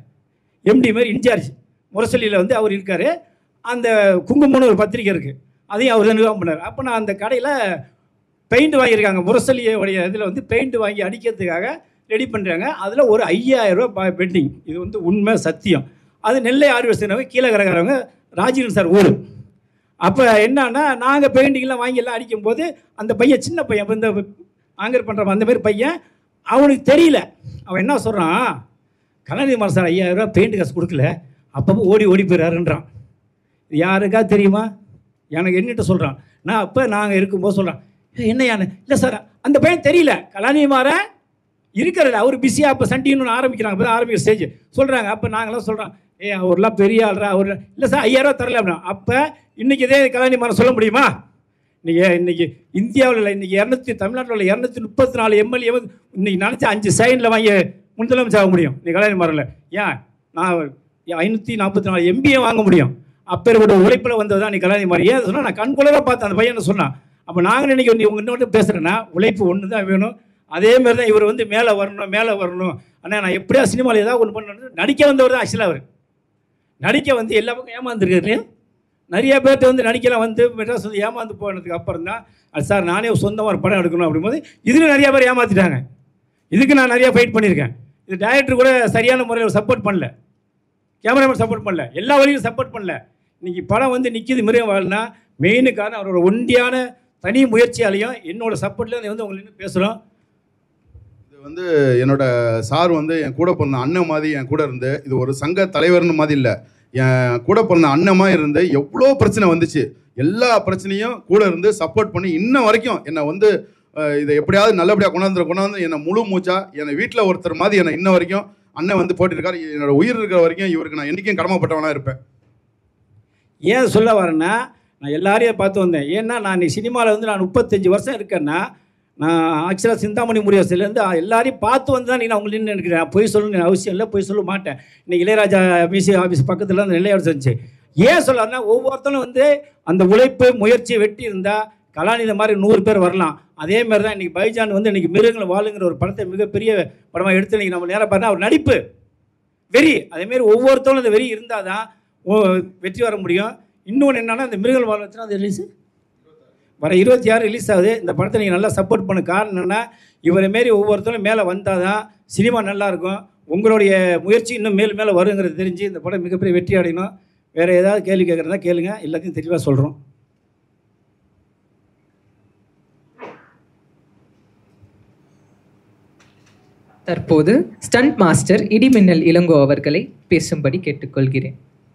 எம்டி மாதிரி இன்சார்ஜ் முரசொலியில் வந்து அவர் இருக்கார் அந்த குங்குமம்னு ஒரு பத்திரிக்கை இருக்குது அதையும் அவர் தான் நிர்வாகம் பண்ணார் அப்போ நான் அந்த கடையில் பெயிண்ட் வாங்கியிருக்காங்க முரசொலியோடைய இதில் வந்து பெயிண்ட் வாங்கி அடிக்கிறதுக்காக ரெடி பண்ணுறாங்க அதில் ஒரு ஐயாயிரம் ரூபாய் பெண்டிங் இது வந்து உண்மை சத்தியம் அது நெல்லை ஆர்வசனவங்க கீழே கிடக்கிறவங்க ராஜீவன் சார் ஊர் அப்போ என்னன்னா நாங்கள் பெயிண்டிங்லாம் வாங்கி எல்லாம் அடிக்கும்போது அந்த பையன் சின்ன பையன் இப்ப இந்த ஆங்கர் பண்ணுற அந்த மாதிரி பையன் அவனுக்கு தெரியல அவன் என்ன சொல்கிறான் கலாநிதி மாறன் சார் ஐயாயிரம் ரூபாய் பெயிண்ட் காசு கொடுக்கல அப்பப்போ ஓடி ஓடி போயிறாருன்றான் இது யாருக்கா தெரியுமா எனக்கு என்னட்டு சொல்கிறான் நான் அப்போ நாங்கள் இருக்கும்போது சொல்கிறான் என்ன யானை இல்லை சார் அந்த பையன் தெரியல கலாநிதி மாறன் இருக்கிறது அவர் பிஸியாக அப்போ சண்டின்னு ஆரம்பிக்கிறாங்க இப்போ தான் ஆரம்பிக்கிற ஸ்டேஜ் சொல்கிறாங்க அப்போ நாங்களாம் சொல்கிறோம் ஏ அவர்லாம் பெரிய ஆள்ரா அவர் இல்லை சார் ஐயாயிரம் ரூபா தரல அப்படின்னா அப்போ இன்றைக்கி இதே கலாநிதி மாறன் சொல்ல முடியுமா இன்னைக்கு இன்னைக்கு இந்தியாவில் இல்லை இன்னைக்கு இரநூத்தி தமிழ்நாட்டில் உள்ள இரநூத்தி முப்பத்தி நாலு எம்எல்ஏ வந்து இன்னைக்கு நினச்சா அஞ்சு செகண்டில் வாங்கி முதலமைச்சர் ஆக முடியும் இன்னைக்கு கலாநிதி மாறல ஏன் நான் ஐநூற்றி நாற்பத்தி நாலு எம்பியை வாங்க முடியும் அப்பேற்பட்ட உழைப்பில் வந்தது தான் நீ கலாநிதி மாறி ஏன் சொன்னால் நான் கண்குளராக பார்த்தேன் அந்த பையனை சொன்னான் அப்போ நாங்கள் நினைக்க நீ உங்க இன்னொரு பேசுகிறேன்னா உழைப்பு ஒன்று தான் வேணும் அதே மாதிரி தான் இவர் வந்து மேலே வரணும் மேலே வரணும் ஆனால் நான் எப்படியா சினிமாவில் ஏதாவது ஒன்று பண்ணணும் நடிக்க வந்தவர் தான் ஆக்சுவலாக அவர் நடிக்க வந்து எல்லா பக்கம் ஏமாந்துருக்காரு இல்லையா நிறைய பேர்கிட்ட வந்து நடிக்கலாம் வந்து மெட்ராஸ் வந்து ஏமாந்து போனதுக்கு அப்புறம் தான் அது சார் நானே சொந்தமாக ஒரு படம் எடுக்கணும் அப்படிங்கும்போது இதில் நிறைய பேர் ஏமாற்றிட்டாங்க இதுக்கு நான் நிறைய ஃபைட் பண்ணியிருக்கேன் இது டைரக்டர் கூட சரியான முறையில் சப்போர்ட் பண்ணல கேமராமேன் சப்போர்ட் பண்ணல எல்லா வழியும் சப்போர்ட் பண்ணல இன்னைக்கு படம் வந்து நிற்கிது மிருகம் வாழ்னா மெயின் காரணம் அவரோட ஒண்டியான தனி முயற்சியாலையும் என்னோட சப்போர்ட்லேயும் வந்து உங்களுக்கு பேசுகிறோம்
இது வந்து என்னோட சார் வந்து என் கூட பிறந்த அண்ணன் மாதிரி என் கூட இருந்து இது ஒரு சங்க தலைவர்னு மாதிரி இல்லை என் கூட பிறந்த அண்ணன் மாதிரி இருந்து எவ்வளோ பிரச்சனை வந்துச்சு எல்லா பிரச்சனையும் கூட இருந்து சப்போர்ட் பண்ணி இன்ன வரைக்கும் என்னை வந்து அஹ், இதை எப்படியாவது நல்லபடியாக கொண்டாந்து கொண்டாந்து என்னை முழு மூச்சா என்னை வீட்டில் ஒருத்தர் மாதிரி என்னை இன்ன வரைக்கும் அண்ணன் வந்து போட்டிருக்காரு என்னோட உயிர் இருக்கிற வரைக்கும் இவருக்கு நான் என்றைக்கும் கடமைப்பட்டவனா இருப்பேன்
ஏன் சொல்ல வரேன்னா நான் எல்லாரையும் பார்த்து வந்தேன் ஏன்னா நான் இன்னைக்கு சினிமாவில் வந்து நான் முப்பத்தஞ்சு வருஷம் இருக்கேன்னா நான் ஆக்சுவலாக சிந்தாமணி முருகேசிலேருந்து எல்லாரையும் பார்த்து வந்து தான் நீ நான் உங்களுக்கு நின்று நினைக்கிறேன் நான் பொய் சொல்லணும்னு அவசியம் இல்லை பொய் சொல்ல மாட்டேன் இன்னைக்கு இளையராஜா மியூசிக் ஆஃபீஸ் பக்கத்தில் அந்த நெல்லையோட செஞ்சு ஏன் சொல்லறேன்னா ஒவ்வொருத்தரும் வந்து அந்த உழைப்பு முயற்சி வெட்டி இருந்தால் கலாநிதி மாதிரி நூறு பேர் வரலாம் அதே மாதிரி தான் இன்றைக்கி பைஜான் வந்து இன்றைக்கி மிருகங்கள் வாழுங்கிற ஒரு படத்தை மிகப்பெரிய படமாக எடுத்து இன்றைக்கி நம்ம நேராக பார்த்தா அவர் நடிப்பு வெறி அதேமாரி ஒவ்வொருத்தரும் அந்த வெறி இருந்தால் தான் ஓ- வெற்றி வர முடியும் இன்னொன்று என்னன்னா இந்த மிருகங்கள் வாழ வச்சுனா அது ரிலீஸு வர இருபத்தி ஆறு ரிலீஸ் ஆகுது இந்த படத்தை நீங்கள் நல்லா சப்போர்ட் பண்ண காரணம் என்னென்னா இவரை மாரி ஒவ்வொருத்தரும் மேலே வந்தால் தான் சினிமா நல்லா இருக்கும் உங்களுடைய முயற்சி இன்னும் மேலும் மேலே வருங்கிறது தெரிஞ்சு இந்த படம் மிகப்பெரிய வெற்றி அடையணும் வேறு ஏதாவது கேள்வி கேட்குறதா கேளுங்க எல்லாத்தையும் தெளிவாக சொல்கிறோம்
தற்போது ஸ்டண்ட் மாஸ்டர் இடிமின்னல் இளங்கோ அவர்களை பேசும்படி கேட்டுக்கொள்கிறேன்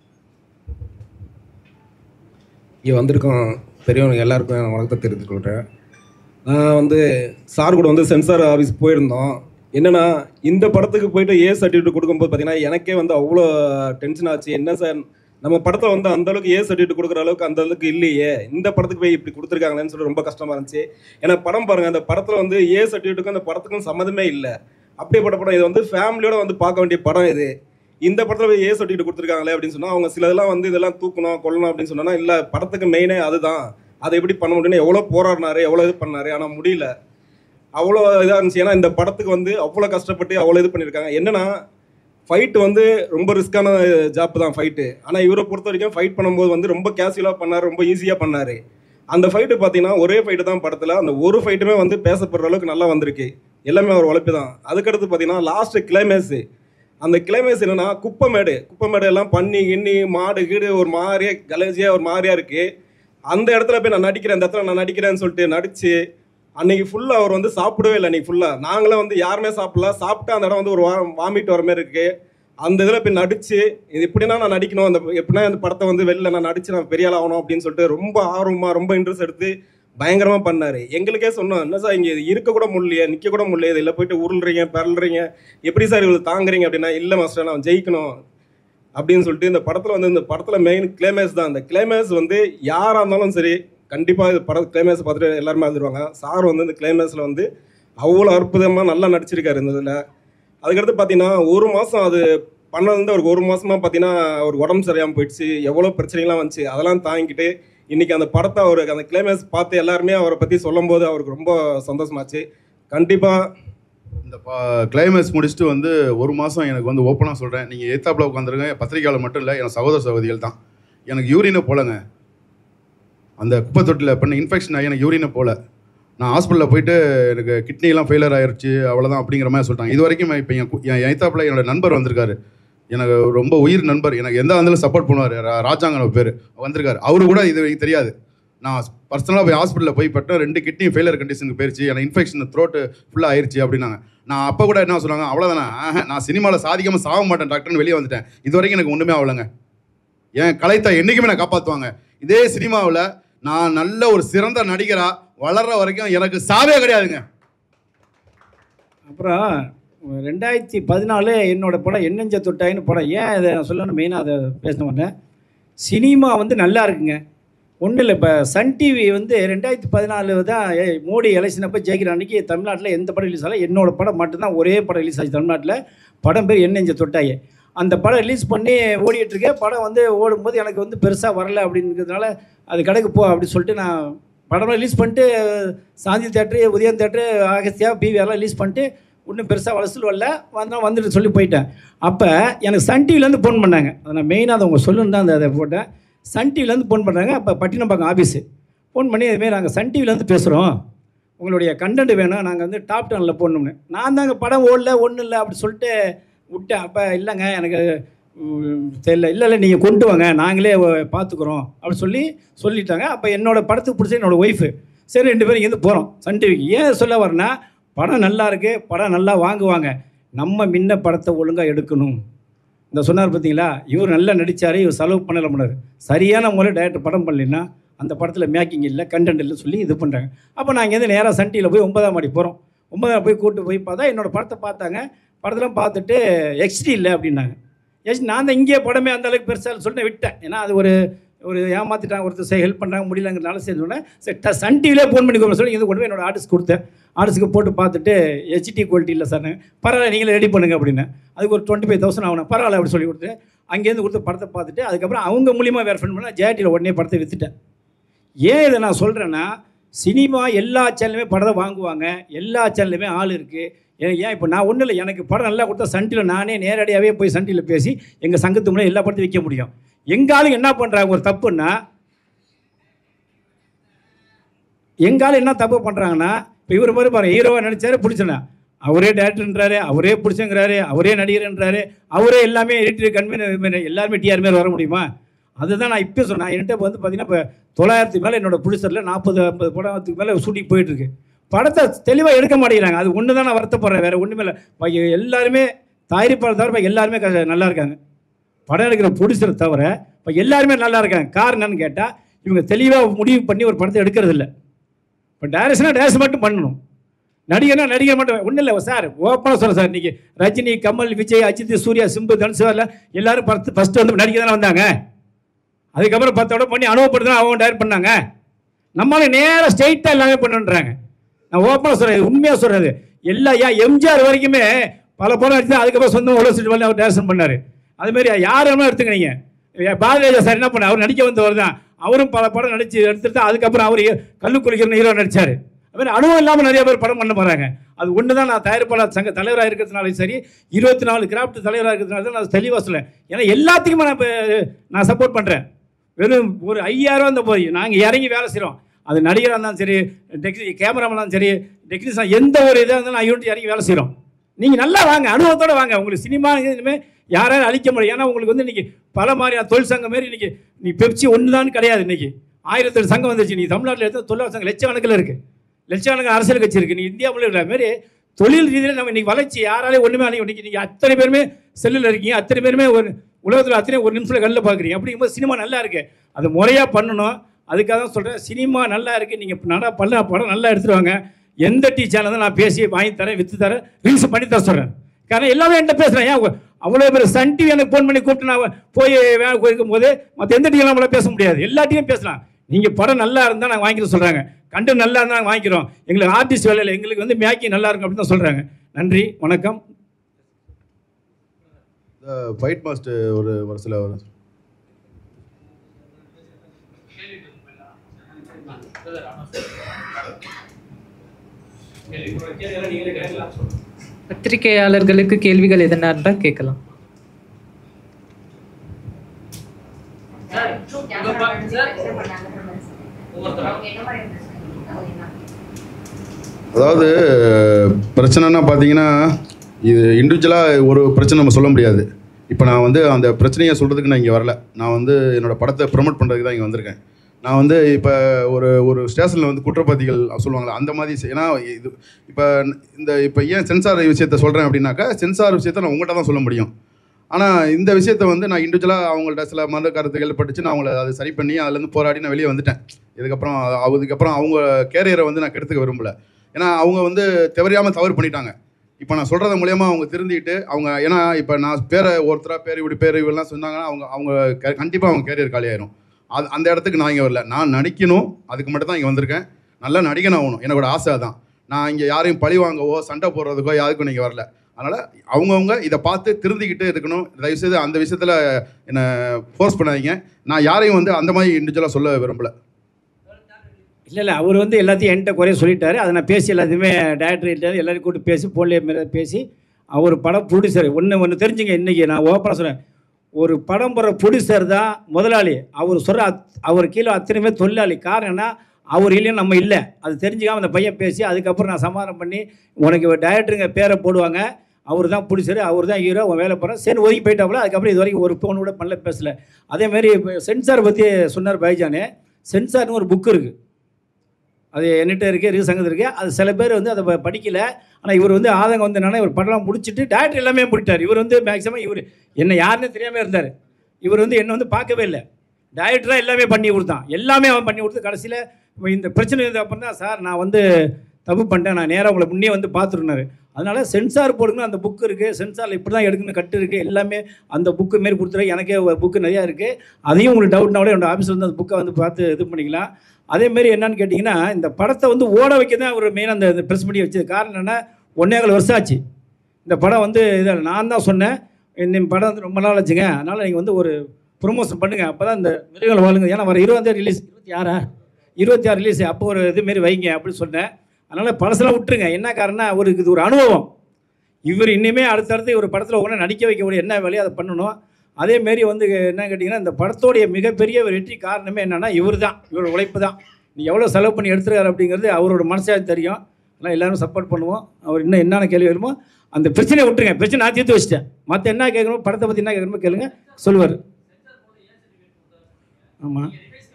இங்கே வந்திருக்கோம் பெரியவங்க எல்லாருக்கும் நான் வணக்கத்தை தெரிவித்துக் கொள்கிறேன் நான் வந்து சார் கூட வந்து சென்சார் ஆஃபீஸ் போயிருந்தோம் என்னன்னா இந்த படத்துக்கு போயிட்டு ஏ சர்டிஃபிகேட் கொடுக்கும்போது பார்த்தீங்கன்னா எனக்கே வந்து அவ்வளோ டென்ஷன் ஆச்சு என்ன சார் நம்ம படத்தில் வந்து அந்த அளவுக்கு ஏ சர்டிஃபிகேட் கொடுக்குற அளவுக்கு அந்த அளவுக்கு இல்லையே இந்த படத்துக்கு போய் இப்படி கொடுத்துருக்காங்களேன்னு சொல்லி ரொம்ப கஷ்டமா இருந்துச்சு ஏன்னா படம் பாருங்க அந்த படத்தில் வந்து ஏ சர்டிஃபிகேட்டுக்கும் அந்த படத்துக்கும் சம்மந்தமே இல்லை அப்படியேப்பட்ட படம் இது வந்து ஃபேமிலியோட வந்து பார்க்க வேண்டிய படம் இது இந்த படத்தில் ஏ சர்டிஃபிகேட் கொடுத்துருக்காங்களே அப்படின்னு சொன்னால் அவங்க சிலதெல்லாம் வந்து இதெல்லாம் தூக்கணும் கொல்லணும் அப்படின்னு சொன்னா இல்லை படத்துக்கு மெயினே அதுதான் அதை எப்படி பண்ண முடியும்னு எவ்வளோ போராடினாரு எவ்வளோ இது பண்ணாரு ஆனால் முடியல அவ்வளோ இதாக இருந்துச்சு ஏன்னா இந்த படத்துக்கு வந்து அவ்வளோ கஷ்டப்பட்டு அவ்வளோ இது பண்ணியிருக்காங்க என்னன்னா ஃபைட்டு வந்து ரொம்ப ரிஸ்க்கான ஜாப் தான் ஃபைட்டு ஆனால் இவரை பொறுத்த வரைக்கும் ஃபைட் பண்ணும்போது வந்து ரொம்ப கேஷுவலாக பண்ணார் ரொம்ப ஈஸியாக பண்ணார் அந்த ஃபைட்டு பார்த்தீங்கன்னா ஒரே ஃபைட்டு தான் படத்தில் அந்த ஒரு ஃபைட்டுமே வந்து பேசப்படுற அளவுக்கு நல்லா வந்திருக்கு எல்லாமே அவர் உழைப்பு தான் அதுக்கடுத்து பார்த்தீங்கன்னா லாஸ்ட் கிளைமேக்ஸு அந்த கிளைமேக்ஸ் என்னன்னா குப்பைமேடு குப்பைமேடு எல்லாம் பண்ணி கிண்ணி மாடு கீடு ஒரு மாதிரியா கலேஜியா ஒரு மாதிரியா இருக்கு அந்த இடத்துல போய் நான் நடிக்கிறேன் அந்த இடத்துல நான் நடிக்கிறேன்னு சொல்லிட்டு நடிச்சு அன்னைக்கு ஃபுல்லாக அவர் வந்து சாப்பிடவே இல்லை அன்னைக்கு ஃபுல்லாக நாங்களும் வந்து யாருமே சாப்பிடல சாப்பிட்டு அந்த இடம் வந்து ஒரு வாரம் வாமிட் வர மாதிரி இருக்கு அந்த இதில் போய் நடிச்சு இது எப்படின்னா நான் நடிக்கணும் அந்த எப்படின்னா இந்த படத்தை வந்து வெளில நான் நடிச்சு நான் பெரிய ஆள் ஆகணும் அப்படின்னு சொல்லிட்டு ரொம்ப ஆர்வமாக ரொம்ப இன்ட்ரெஸ்ட் எடுத்து பயங்கரமாக பண்ணார் எங்களுக்கே சொன்னோம் என்ன சார் இங்கே இருக்க கூட முடியலையே நிற்க கூட முடியல இதில் போயிட்டு உருள்றீங்க பரல்றீங்க எப்படி சார் இவ்வளோ தாங்குறீங்க அப்படின்னா இல்லை மாஸ்டர் நான் ஜெயிக்கணும் அப்படின்னு சொல்லிட்டு இந்த படத்தில் வந்து இந்த படத்தில் மெயின் கிளைமேக்ஸ் தான் அந்த கிளைமேக்ஸ் வந்து யாராக இருந்தாலும் சரி கண்டிப்பாக இது படம் கிளைமேக்ஸ் பார்த்துட்டு எல்லாருமே வந்துடுவாங்க சார் வந்து இந்த கிளைமேக்ஸில் வந்து அவ்வளோ அற்புதமாக நல்லா நடிச்சிருக்காரு இந்த இதில் அதுக்கடுத்து பார்த்தீங்கன்னா ஒரு மாதம் அது பண்ணது வந்து அவருக்கு ஒரு மாசமா பார்த்தீங்கன்னா அவர் உடம்பு சரியாமல் போயிடுச்சு எவ்வளோ பிரச்சனைகள்லாம் வந்துச்சு அதெல்லாம் தாங்கிட்டு இன்னைக்கு அந்த படத்தை அவருக்கு அந்த கிளைமேக்ஸ் பார்த்து எல்லாருமே அவரை பற்றி சொல்லும்போது அவருக்கு ரொம்ப சந்தோஷமாச்சு கண்டிப்பாக
இந்த கிளைமேக்ஸ் முடிச்சுட்டு வந்து ஒரு மாதம் எனக்கு வந்து ஓப்பனாக சொல்கிறேன் நீங்கள் ஏத்தாப்பில் உட்காந்துருங்க பத்திரிக்கையாளர் மட்டும் இல்லை என் சகோதர சகோதரிகள் தான் எனக்கு யூரினை போலங்க அந்த குப்பை தொட்டியில் பண்ண இன்ஃபெக்ஷன் ஆகி எனக்கு யூரினை போல நான் ஹாஸ்பிட்டலில் போயிட்டு எனக்கு கிட்னிலாம் ஃபெயிலியர் ஆயிருச்சு அவ்வளோதான் அப்படிங்கிற மாதிரி சொல்லிட்டாங்க இது வரைக்கும் இப்போ என் கு- என் ஏத்தாப்பில் என்னோட நண்பர் வந்திருக்காரு எனக்கு ரொம்ப உயிர் நண்பர் எனக்கு எந்த வந்தாலும் சப்போர்ட் பண்ணுவார் ராஜாங்கன பேர் வந்திருக்காரு அவரு கூட இது வரைக்கும் தெரியாது நான் பர்சனலாக போய் ஹாஸ்பிட்டலில் போய் பட்டேன் ரெண்டு கிட்னி ஃபெயிலியர் கண்டிஷனுக்கு போயிருச்சு எனக்கு இன்ஃபெக்ஷன் த்ரோட்டு ஃபுல்லாக ஆயிருச்சு அப்படின்னாங்க நான் அப்போ கூட என்ன சொன்னாங்க அவ்வளோதானே ஆஹா, நான் சினிமாவில் சாதிக்காமல் சாக மாட்டேன் டாக்டர்னு வெளியே வந்துட்டேன் இது வரைக்கும் எனக்கு ஒன்றுமே ஆகலைங்க என் கலைத்தை என்றைக்குமே நான் காப்பாற்றுவாங்க இதே சினிமாவில் நான் நல்ல ஒரு சிறந்த நடிகராக வளர்ற வரைக்கும் எனக்கு சாவே கிடையாதுங்க
அப்புறம் ரெண்டாயிரத்தி பதினாலு என்னோட படம் என்னஞ்ச தொட்டாயின்னு படம் ஏன் இதை நான் சொல்லணும் மெயினாக அதை பேசணும்னு சினிமா வந்து நல்லா இருக்குங்க ஒன்றும் இல்லை இப்போ சன் டிவி வந்து ரெண்டாயிரத்தி பதினாலு தான் ஏய், மோடி எலெக்ஷன் அப்போ ஜெயிக்கிற அன்றைக்கி தமிழ்நாட்டில் எந்த படம் ரிலீஸ் ஆகல என்னோட படம் மட்டும்தான் ஒரே படம் ரிலீஸ் ஆச்சு தமிழ்நாட்டில் படம் பேர் என்னஞ்ச தொட்டாயே அந்த படம் ரிலீஸ் பண்ணி ஓடிட்டு இருக்கேன் படம் வந்து ஓடும்போது எனக்கு வந்து பெருசாக வரல அப்படிங்கிறதுனால அது கடைக்கு போ அப்படின்னு சொல்லிட்டு நான் படம் ரிலீஸ் பண்ணிட்டு சாந்தி தேட்ரு உதயம் தேட்ரு ஆகஸ்தியா பிவி எல்லாம் ரிலீஸ் பண்ணிட்டு ஒன்றும் பெருசாக வளசல் வரல வந்தால் வந்துட்டு சொல்லி போயிட்டேன் அப்போ எனக்கு சன் டிவிலேருந்து ஃபோன் பண்ணாங்க அதை நான் மெயினாக அதை உங்க சொல்லணும் தான் அந்த அதை போட்டேன் சன் டிவிலேருந்து ஃபோன் பண்ணாங்க அப்போ பட்டினப்பாக்கம் ஆஃபீஸு ஃபோன் பண்ணி இதுமாரி நாங்கள் சன் டிவிலேருந்து பேசுகிறோம் உங்களுடைய கண்டென்ட் வேணும் நாங்கள் வந்து டாப் டெனில் போடணும்னு நான் தாங்க படம் ஓடல ஒன்றும் இல்லை அப்படி சொல்லிட்டு விட்டேன் அப்போ இல்லைங்க எனக்கு ம், தெரியல இல்லை இல்லை நீங்கள் கொண்டு வாங்க நாங்களே வ- பார்த்துக்குறோம் அப்படி சொல்லி சொல்லிட்டாங்க அப்போ என்னோட படத்துக்கு பிடிச்ச என்னோட ஒய்ஃபு சரி ரெண்டு பேரும் இங்கேருந்து போகிறோம் சன் டிவிக்கு ஏன் சொல்ல வரேன்னா படம் நல்லா இருக்கு படம் நல்லா வாங்குவாங்க நம்ம முன்ன படத்தை ஒழுங்காக எடுக்கணும் இந்த சொன்னார் பார்த்தீங்களா இவர் நல்லா நடித்தார் இவர் செலவு பண்ணல பண்ணார் சரியான முறையில் டேரக்டர் படம் பண்ணலைன்னா அந்த படத்தில் மேக்கிங் இல்லை கண்டென்ட் இல்லை சொல்லி இது பண்ணுறாங்க அப்போ நான் இங்கேருந்து நேராக சன் டிவியில் போய் ஒன்பதாம் மாடி போகிறோம் ஒன்பதாம் போய் கூட்டு போய் பார்த்தா என்னோட படத்தை பார்த்தாங்க படத்தெல்லாம் பார்த்துட்டு எக்ஸ்டி இல்லை அப்படின்னாங்க எஸ் நான் தான் இங்கே படமே அந்த அளவுக்கு பெருசாக சொல்லிட்டு விட்டேன் ஏன்னா அது ஒரு ஒரு ஏமாத்திட்டாங்க ஒருத்தர் சரி ஹெல்ப் பண்ணுறாங்க முடியலங்கிறனால சரி சொன்னேன் சரி ட- சன் டிவிலே ஃபோன் பண்ணி கூப்பிட சொல்லி இது கொண்டு போய் என்னோட ஆர்டிஸ்ட் கொடுத்தேன் ஆர்டிஸ்க்கு போட்டு பார்த்துட்டு ஹெச்டி குவாலிட்டி இல்லை சார் பரவாயில்ல நீங்களே ரெடி பண்ணுங்க அப்படின்னு அதுக்கு ஒரு டுவெண்ட்டி ஃபைவ் தௌசண்ட் ஆகணும் பரவாயில்ல அப்படி சொல்லி கொடுத்து அங்கேருந்து கொடுத்த படத்தை பார்த்துட்டு அதுக்கப்புறம் அவங்க மூலியமாக வேறு ஃப்ரெண்ட் பண்ணால் ஜேடியில் உடனே படத்தை விற்றுட்டேன் ஏன் இதை நான் சொல்கிறேன்னா சினிமா எல்லா சேனலுமே படத்தை வாங்குவாங்க எல்லா சேனல்லையுமே ஆள் இருக்குது ஏன் ஏன் இப்போ நான் ஒன்றும் இல்லை எனக்கு படம் நல்லா கொடுத்தா சன்டியில் நானே நேரடியாகவே போய் சன்டியில் பேசி எங்கள் சங்கத்து முன்னாடி எல்லா படத்தையும் விற்க முடியும் எங்கள் ஆளுங்க என்ன பண்ணுறாங்க ஒரு தப்புன்னா எங்கள் ஆளு என்ன தப்பு பண்ணுறாங்கன்னா இப்போ இவர் மாதிரி பாருங்க ஹீரோவாக நடிச்சாரு பிடிச்சனா அவரே டேரக்டர்ன்றாரு அவரே பிடிச்சங்கிறாரு அவரே நடிகர்ன்றாரு அவரே எல்லாமே எடிட்டர் கன்வீனர் எல்லாருமே டிஆர் மேலே வர முடியுமா அதுதான் நான் இப்போ சொன்னேன் என்கிட்ட இப்போ வந்து பார்த்தீங்கன்னா இப்போ தொள்ளாயிரத்துக்கு மேலே என்னோட ப்ரொடியூசரில் நாற்பது ஐம்பது படத்துக்கு மேலே ஷூட்டிங் போயிட்டுருக்கு படத்தை தெளிவாக எடுக்க மாட்டேங்கிறாங்க அது ஒன்று தான் நான் வருத்தப்படுறேன் வேறு ஒன்றுமே இல்லை இப்போ எல்லாருமே தயாரிப்பாளர் தவிர இப்போ எல்லாருமே க- நல்லா இருக்காங்க படம் எடுக்கிற ப்ரொடியூசரை தவிர இப்போ எல்லாருமே நல்லா இருக்காங்க காரணம் என்னன்னு கேட்டால் இவங்க தெளிவாக முடிவு பண்ணி ஒரு படத்தை எடுக்கிறது இல்லை இப்போ டேரக்ஷனாக டேரக்ஷன் மட்டும் பண்ணணும் நடிகர்னா நடிகர் மட்டும் ஒன்றும் இல்லை சார் ஓப்பனாக சொல்ல சார் இன்னைக்கு ரஜினி கமல் விஜய் அஜித் சூர்யா சிம்பு தனுஷ் எல்லாம் எல்லாரும் ஃபஸ்ட்டு ஃபஸ்ட்டு வந்து நடிக்க தானே வந்தாங்க அதுக்கப்புறம் பத்தோட பண்ணி அனுபவப்படுத்தி அவங்க டைரக்ட் பண்ணாங்க நம்மளால நேராக ஸ்ட்ரெயிட்டாக எல்லாமே பண்ணுன்றாங்க நான் ஓப்பனாக சொல்கிறேன் உண்மையாக சொல்கிறது எல்லா ஏன் எம்ஜிஆர் வரைக்குமே பல படம் எடுத்து அதுக்கப்புறம் சொந்தம் உலக பண்ணி அவர் டேரக்ஷன் பண்ணார் அதுமாரி யார் வேணாலும் எடுத்துக்க நீங்கள் பாரதிராஜா சார் என்ன பண்ண அவர் நடிக்க வந்தவர் தான் அவரும் பல படம் நடிச்சு எடுத்துட்டு அதுக்கப்புறம் அவர் கல்லுக்குளிக்கிற ஹீரோ நடிச்சார் அதுமாதிரி அனுபவம் இல்லாமல் நிறைய பேர் படம் பண்ண போகிறாங்க அது ஒன்று தான் நான் தயாரிப்பாளர் சங்க தலைவராக இருக்கிறதுனாலும் சரி இருபத்தி நாலு கிராஃப்ட் தலைவராக இருக்கிறதுனால தான் நான் தெளிவாக சொல்லேன் ஏன்னா எல்லாத்துக்குமே நான் இப்போ நான் சப்போர்ட் பண்ணுறேன் வெறும் ஒரு ஐயாயிரம் அந்த போய் நாங்கள் இறங்கி வேலை செய்கிறோம் அது நடிகராக இருந்தாலும் சரி டெக்னி கேமராமேனாலும் சரி டெக்னீஷியன் எந்த ஒரு இதாக இருந்தாலும் நான் யூனிட் இறங்கி வேலை செய்கிறோம் நீங்கள் நல்லா வாங்க அனுபவத்தோட வாங்க உங்களுக்கு சினிமா இனிமேல் யாராலும் அழிக்க முடியும் ஏன்னா உங்களுக்கு வந்து இன்றைக்கி பல மாதிரியான தொழில் சங்கம் மாரி இன்றைக்கி நீ பெப்சி ஒன்று தான் கிடையாது இன்றைக்கி ஆயிரத்தெட்டு சங்கம் வந்துச்சு நீ தமிழ்நாட்டில் எடுத்த தொழிலாளர் சங்கம் லட்சக்கணக்கில் இருக்குது லட்சக்கணக்கான அரசியல் கட்சி இருக்குது நீ இந்தியாவில் இருக்கிற மாதிரி தொழில் ரீதியில் நம்ம இன்னைக்கு வளர்ச்சி யாராலையும் ஒன்றுமே அழிக்க இன்னைக்கு நீங்கள் அத்தனை பேருமே செல்லில் இருக்கீங்க அத்தனை பேருமே ஒரு உலகத்தில் அத்தனை ஒரு நிமிஷத்தில் கல்லில் பார்க்குறீங்க அப்படிங்கும்போது சினிமா நல்லா இருக்கு அது முறையாக பண்ணணும் அதுக்காக தான் சொல்கிறேன் சினிமா நல்லா இருக்குது நீங்கள் நல்லா பல்ல படம் நல்லா எடுத்துட்டு வாங்க எந்த டீ சேனல் நான் பேசி வாங்கி தரேன் விற்று தரேன் ரீல்ஸ் பண்ணி தர சொல்கிறேன் காரணம் எல்லாமே என்கிட்ட பேசுகிறேன் ஏன் அவ்வளோ பேர் சன் டிவி எனக்கு ஃபோன் பண்ணி கூப்பிட்டு நான் போய் வேலை போயிருக்கும் போது மற்ற எந்த டிவியும் நம்மளால பேச முடியாது எல்லா டிவியும் பேசலாம் நீங்கள் படம் நல்லா இருந்தால் நாங்கள் வாங்கிக்க சொல்கிறாங்க கண்டு நல்லா இருந்தால் நாங்கள் வாங்கிக்கிறோம் எங்களுக்கு ஆர்டிஸ்ட் வேலையில் எங்களுக்கு வந்து மேக்கிங் நல்லா இருக்கும் அப்படின்னு தான் சொல்கிறாங்க நன்றி வணக்கம்
ஃபைட் மாஸ்டர் ஒரு ஒரு சில ஒரு
பத்திரிகையாளர்களுக்கு கேள்விகள் எதனா இருந்தால் கேட்கலாம்
சார் உங்க பா- சார்
அதாவது பிரச்சனைனா பார்த்தீங்கன்னா இது இண்டிவிஜுவலாக ஒரு பிரச்சனை நம்ம சொல்ல முடியாது இப்போ நான் வந்து அந்த பிரச்சனையை சொல்கிறதுக்கு நான் இங்கே வரல நான் வந்து என்னோடய படத்தை ப்ரொமோட் பண்ணுறதுக்கு தான் இங்கே வந்திருக்கேன் நான் வந்து இப்போ ஒரு ஒரு ஸ்டேஷனில் வந்து குற்றப்பத்திகள் சொல்லுவாங்கள்ல அந்த மாதிரி செ- ஏன்னா இது இப்போ இந்த இப்போ ஏன் சென்சார் விஷயத்த சொல்கிறேன் அப்படின்னாக்கா சென்சார் விஷயத்த நான் உங்கள்கிட்ட தான் சொல்ல முடியும் ஆனால் இந்த விஷயத்தை வந்து நான் இண்டிவிஜுவலாக அவங்கள்ட்ட சில மத கருத்துக்கள் பட்டுச்சு நான் அவங்கள அதை சரி பண்ணி அதுலேருந்து போராடி நான் வெளியே வந்துட்டேன் இதுக்கப்புறம் அது- அதுக்கப்புறம் அவங்க கேரியரை வந்து நான் கெடுத்துக்க விரும்பல ஏன்னா அவங்க வந்து தவறியாமல் தவறு பண்ணிட்டாங்க இப்போ நான் சொல்கிறது மூலியமாக அவங்க திருந்திட்டு அவங்க ஏன்னா இப்போ நான் பேரை ஒருத்தராக பேர் இப்படி பேர் இப்படிலாம் சொன்னாங்கன்னா அவங்க அவங்க கண்டிப்பாக அவங்க கேரியர் காலியாயிரும் அது அந்த இடத்துக்கு நான் இங்கே வரல நான் நடிக்கணும் அதுக்கு மட்டும் தான் இங்கே வந்திருக்கேன் நல்லா நடிகன் ஆகணும் என்னோட ஆசை அதான் நான் இங்கே யாரையும் பழி வாங்கவோ சண்டை போடுறதுக்கோ யாருக்கும் நீங்கள் வரல அதனால் அவங்கவுங்க இதை பார்த்து திருந்திக்கிட்டு இருக்கணும் தயவுசெய்து அந்த விஷயத்தில் என்னை ஃபோர்ஸ் பண்ணாதீங்க நான் யாரையும் வந்து அந்த மாதிரி இண்டிவிஜுவலாக சொல்ல விரும்பல
இல்லை இல்லை அவர் வந்து எல்லாத்தையும் என்கிட்ட குறைய சொல்லிட்டாரு அதை நான் பேசி எல்லாத்தையுமே டேரக்டர் எல்லாரையும் கூப்பிட்டு பேசி ஃபோன்லேயே பேசி அவர் படம் ப்ரொடியூசர் ஒன்று ஒன்று தெரிஞ்சுங்க இன்றைக்கி நான் ஓப்பனாக சொல்கிறேன் ஒரு படம் போடுற ப்ரொடியூசர் தான் முதலாளி அவர் சொல்கிற அத் அவர் கீழே அத்தனையுமே தொழிலாளி காரணம் என்ன அவர் இல்லைன்னு நம்ம இல்லை அது தெரிஞ்சுக்காம அந்த பையன் பேசி அதுக்கப்புறம் நான் சமாதானம் பண்ணி உனக்கு டைரக்டருங்க பேரை போடுவாங்க அவர் தான் பிடிச்சாரு அவர் தான் ஹீரோ அவன் வேலை போகிறான் சரி ஒதுக்கி போயிட்டாப்புல அதுக்கப்புறம் இது வரைக்கும் ஒரு ஃபோன் கூட பண்ணல பேசல அதேமாரி சென்சார் பற்றி சொன்னார் பைஜானு சென்சார்னு ஒரு புக் இருக்குது அது என்கிட்ட இருக்குது இருக்கு சங்கத்தில் இருக்குது அது சில பேர் வந்து அதை ப- படிக்கல ஆனால் இவர் வந்து ஆதங்கம் வந்து என்னன்னா இவர் படம்லாம் முடிச்சுட்டு டேரக்டர் எல்லாமே முடிட்டார் இவர் வந்து மேக்ஸிமம் இவர் என்ன யாருன்னே தெரியாமல் இருந்தார் இவர் வந்து என்னை வந்து பார்க்கவே இல்லை டேரக்டராக எல்லாமே பண்ணி கொடுத்தான் எல்லாமே அவன் பண்ணி கொடுத்து கடைசியில் இந்த பிரச்சனை இருந்த அப்புறம் தான் சார் நான் வந்து தப்பு பண்ணிட்டேன் நான் நேராக உங்களை முன்னே வந்து பார்த்துருந்தாரு அதனால் சென்சார் போடுங்கன்னு அந்த புக் இருக்குது சென்சாரில் இப்படி தான் எடுக்கணும் கட்டு இருக்குது எல்லாமே அந்த புக்கு மாரி கொடுத்துரு எனக்கே புக்கு நிறையா இருக்குது அதையும் உங்களுக்கு டவுட்னா கூட என்னோட ஆஃபீஸில் வந்து அந்த புக்கை வந்து பார்த்து இது பண்ணிக்கலாம் அதேமாரி என்னன்னு கேட்டிங்கன்னா இந்த படத்தை வந்து ஓட வைக்க தான் அவர் மெயினாக அந்த ப்ரெஸ் பண்ணி வச்சது காரணம் என்ன ஒன்றே கால் வருஷம் ஆச்சு இந்த படம் வந்து இதில் நான் தான் சொன்னேன் இந்த படம் வந்து ரொம்ப நாள் ஆச்சுங்க அதனால் நீங்கள் வந்து ஒரு ப்ரொமோஷன் பண்ணுங்கள் அப்போ தான் இந்த மிருகங்கள் வாழுங்க ஏன்னா வர இருபத்தாறு ரிலீஸ் இருபத்தி ஆறா இருபத்தி ஆறு ரிலீஸ் அப்போ ஒரு இதுமாரி வைங்க அப்படின்னு சொன்னேன் அதனால் பழசெல்லாம் விட்டுருங்க என்ன காரணம்னா அவருக்கு இது ஒரு அனுபவம் இவர் இன்னுமே அடுத்தடுத்து இவர் படத்தில் ஒன்று நடிக்க வைக்கக்கூடிய என்ன வேலையோ அதை பண்ணணும் அதேமாரி வந்து என்ன கேட்டிங்கன்னா இந்த படத்தோடைய மிகப்பெரிய ஒரு வெற்றி காரணமே என்னென்னா இவர் தான் இவரோட உழைப்பு தான் நீ எவ்வளோ செலவு பண்ணி எடுத்துருக்காரு அப்படிங்கிறது அவரோட மனசாக தெரியும் அதனால் எல்லாரும் சப்போர்ட் பண்ணுவோம் அவர் இன்னும் என்னென்ன கேள்வி வருமோ அந்த பிரச்சனையை விட்டுருங்க பிரச்சனை நான் தீர்த்து வச்சிட்டேன் மற்ற என்ன கேட்கணுமோ படத்தை பற்றி என்ன கேட்கணுமோ கேளுங்க சொல்லுவார் ஆமாம்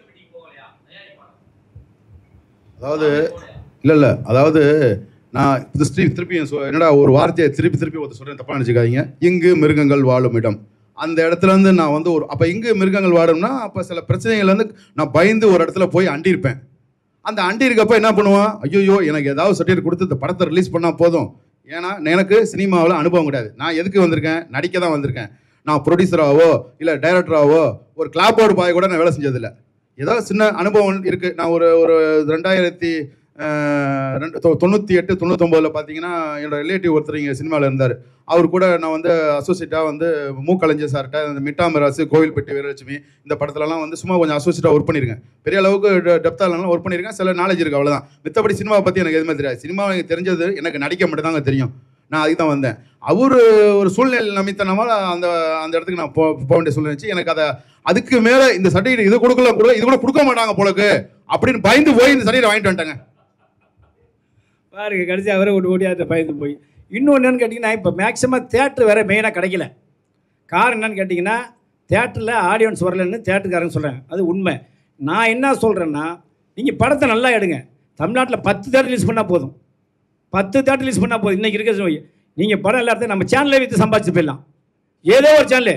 அதாவது இல்லை இல்லை அதாவது நான் இது திருப்பி திருப்பி சொ- என்னடா ஒரு வார்த்தையை திருப்பி திருப்பி ஒருத்தர் சொல்கிறேன் தப்பாக நினச்சிக்காதீங்க இங்கு மிருகங்கள் வாழும் இடம் அந்த இடத்துல இருந்து நான் வந்து ஒரு அப்போ இங்கு மிருகங்கள் வாழும்னா அப்போ சில பிரச்சனைகள் வந்து நான் பயந்து ஒரு இடத்துல போய் அண்டிருப்பேன் அந்த அண்டி இருக்கப்ப என்ன பண்ணுவான் ஐயோ எனக்கு ஏதாவது சர்டிஃபிகேட் கொடுத்து இந்த படத்தை ரிலீஸ் பண்ணால் போதும் ஏன்னா எனக்கு சினிமாவில் அனுபவம் கிடையாது நான் எதுக்கு வந்திருக்கேன் நடிக்க தான் வந்திருக்கேன் நான் ப்ரொடியூசராகவோ இல்லை டைரக்டராகவோ ஒரு கிளாப் போர்டு பாய் கூட நான் வேலை செஞ்சதில்லை ஏதோ சின்ன அனுபவம் இருக்குது நான் ஒரு ஒரு ரெண்டாயிரத்தி அஹ், ரெண்டு தொ- தொண்ணூற்றி எட்டு தொண்ணூத்தொம்போதில் பார்த்தீங்கன்னா என்னோட ரிலேட்டிவ் ஒருத்தர் இங்கே சினிமாவில் இருந்தார் அவர் கூட நான் வந்து அசோசியேட்டாக வந்து மூக்கலைஞர் சார்கிட்ட அந்த மிட்டாமராசு கோவில்பட்டி வீரலட்சுமி இந்த படத்துலலாம் வந்து சும்மா கொஞ்சம் அசோசியேட்டாக ஒர்க் பண்ணியிருக்கேன் பெரிய அளவுக்கு டெப்த்தாலாம் ஒர்க் பண்ணியிருக்கேன் சில நாலேஜ் இருக்குது அவ்வளோதான் மித்தபடி சினிமாவை பற்றி எனக்கு எதுவுமே தெரியாது சினிமா எனக்கு தெரிஞ்சது எனக்கு நடிக்க மட்டும்தாங்க தெரியும் நான் அதுக்கு தான் வந்தேன் அவர் ஒரு சூழ்நிலை நிமித்தனமாக அந்த அந்த இடத்துக்கு நான் போ போக வேண்டிய சூழ்நிலை இருந்துச்சு. எனக்கு அதை அதுக்கு மேலே இந்த சர்டிஃபிகேட் இது கொடுக்கல கொடுக்கல இது கூட கொடுக்க மாட்டாங்க போலக்கு அப்படின்னு பயந்து போய் இந்த சர்டிஃபிகேட் வாங்கிட்டு வந்துட்டேங்க
பாருங்க கடைசி அவரை ஓடி ஓடியாத பயந்து போய் இன்னொன்று என்னன்னு கேட்டிங்கன்னா இப்போ மேக்ஸிமம் தேட்டர் வேறு மெயினாக கிடைக்கல காரணம் என்னன்னு கேட்டிங்கன்னா தேட்டரில் ஆடியன்ஸ் வரலன்னு தேட்டருக்காரங்க சொல்கிறாங்க அது உண்மை நான் என்ன சொல்கிறேன்னா நீங்கள் படத்தை நல்லா எடுங்க தமிழ்நாட்டில் பத்து தேட்டர் ரிலீஸ் பண்ணால் போதும் பத்து தேட்டர் ரிலீஸ் பண்ணால் போதும் இன்றைக்கி இருக்கிற நீங்கள் படம் எல்லாத்தையும் நம்ம சேனலே விற்று சம்பாதிச்சு போயிடலாம் ஏதோ ஒரு சேனலு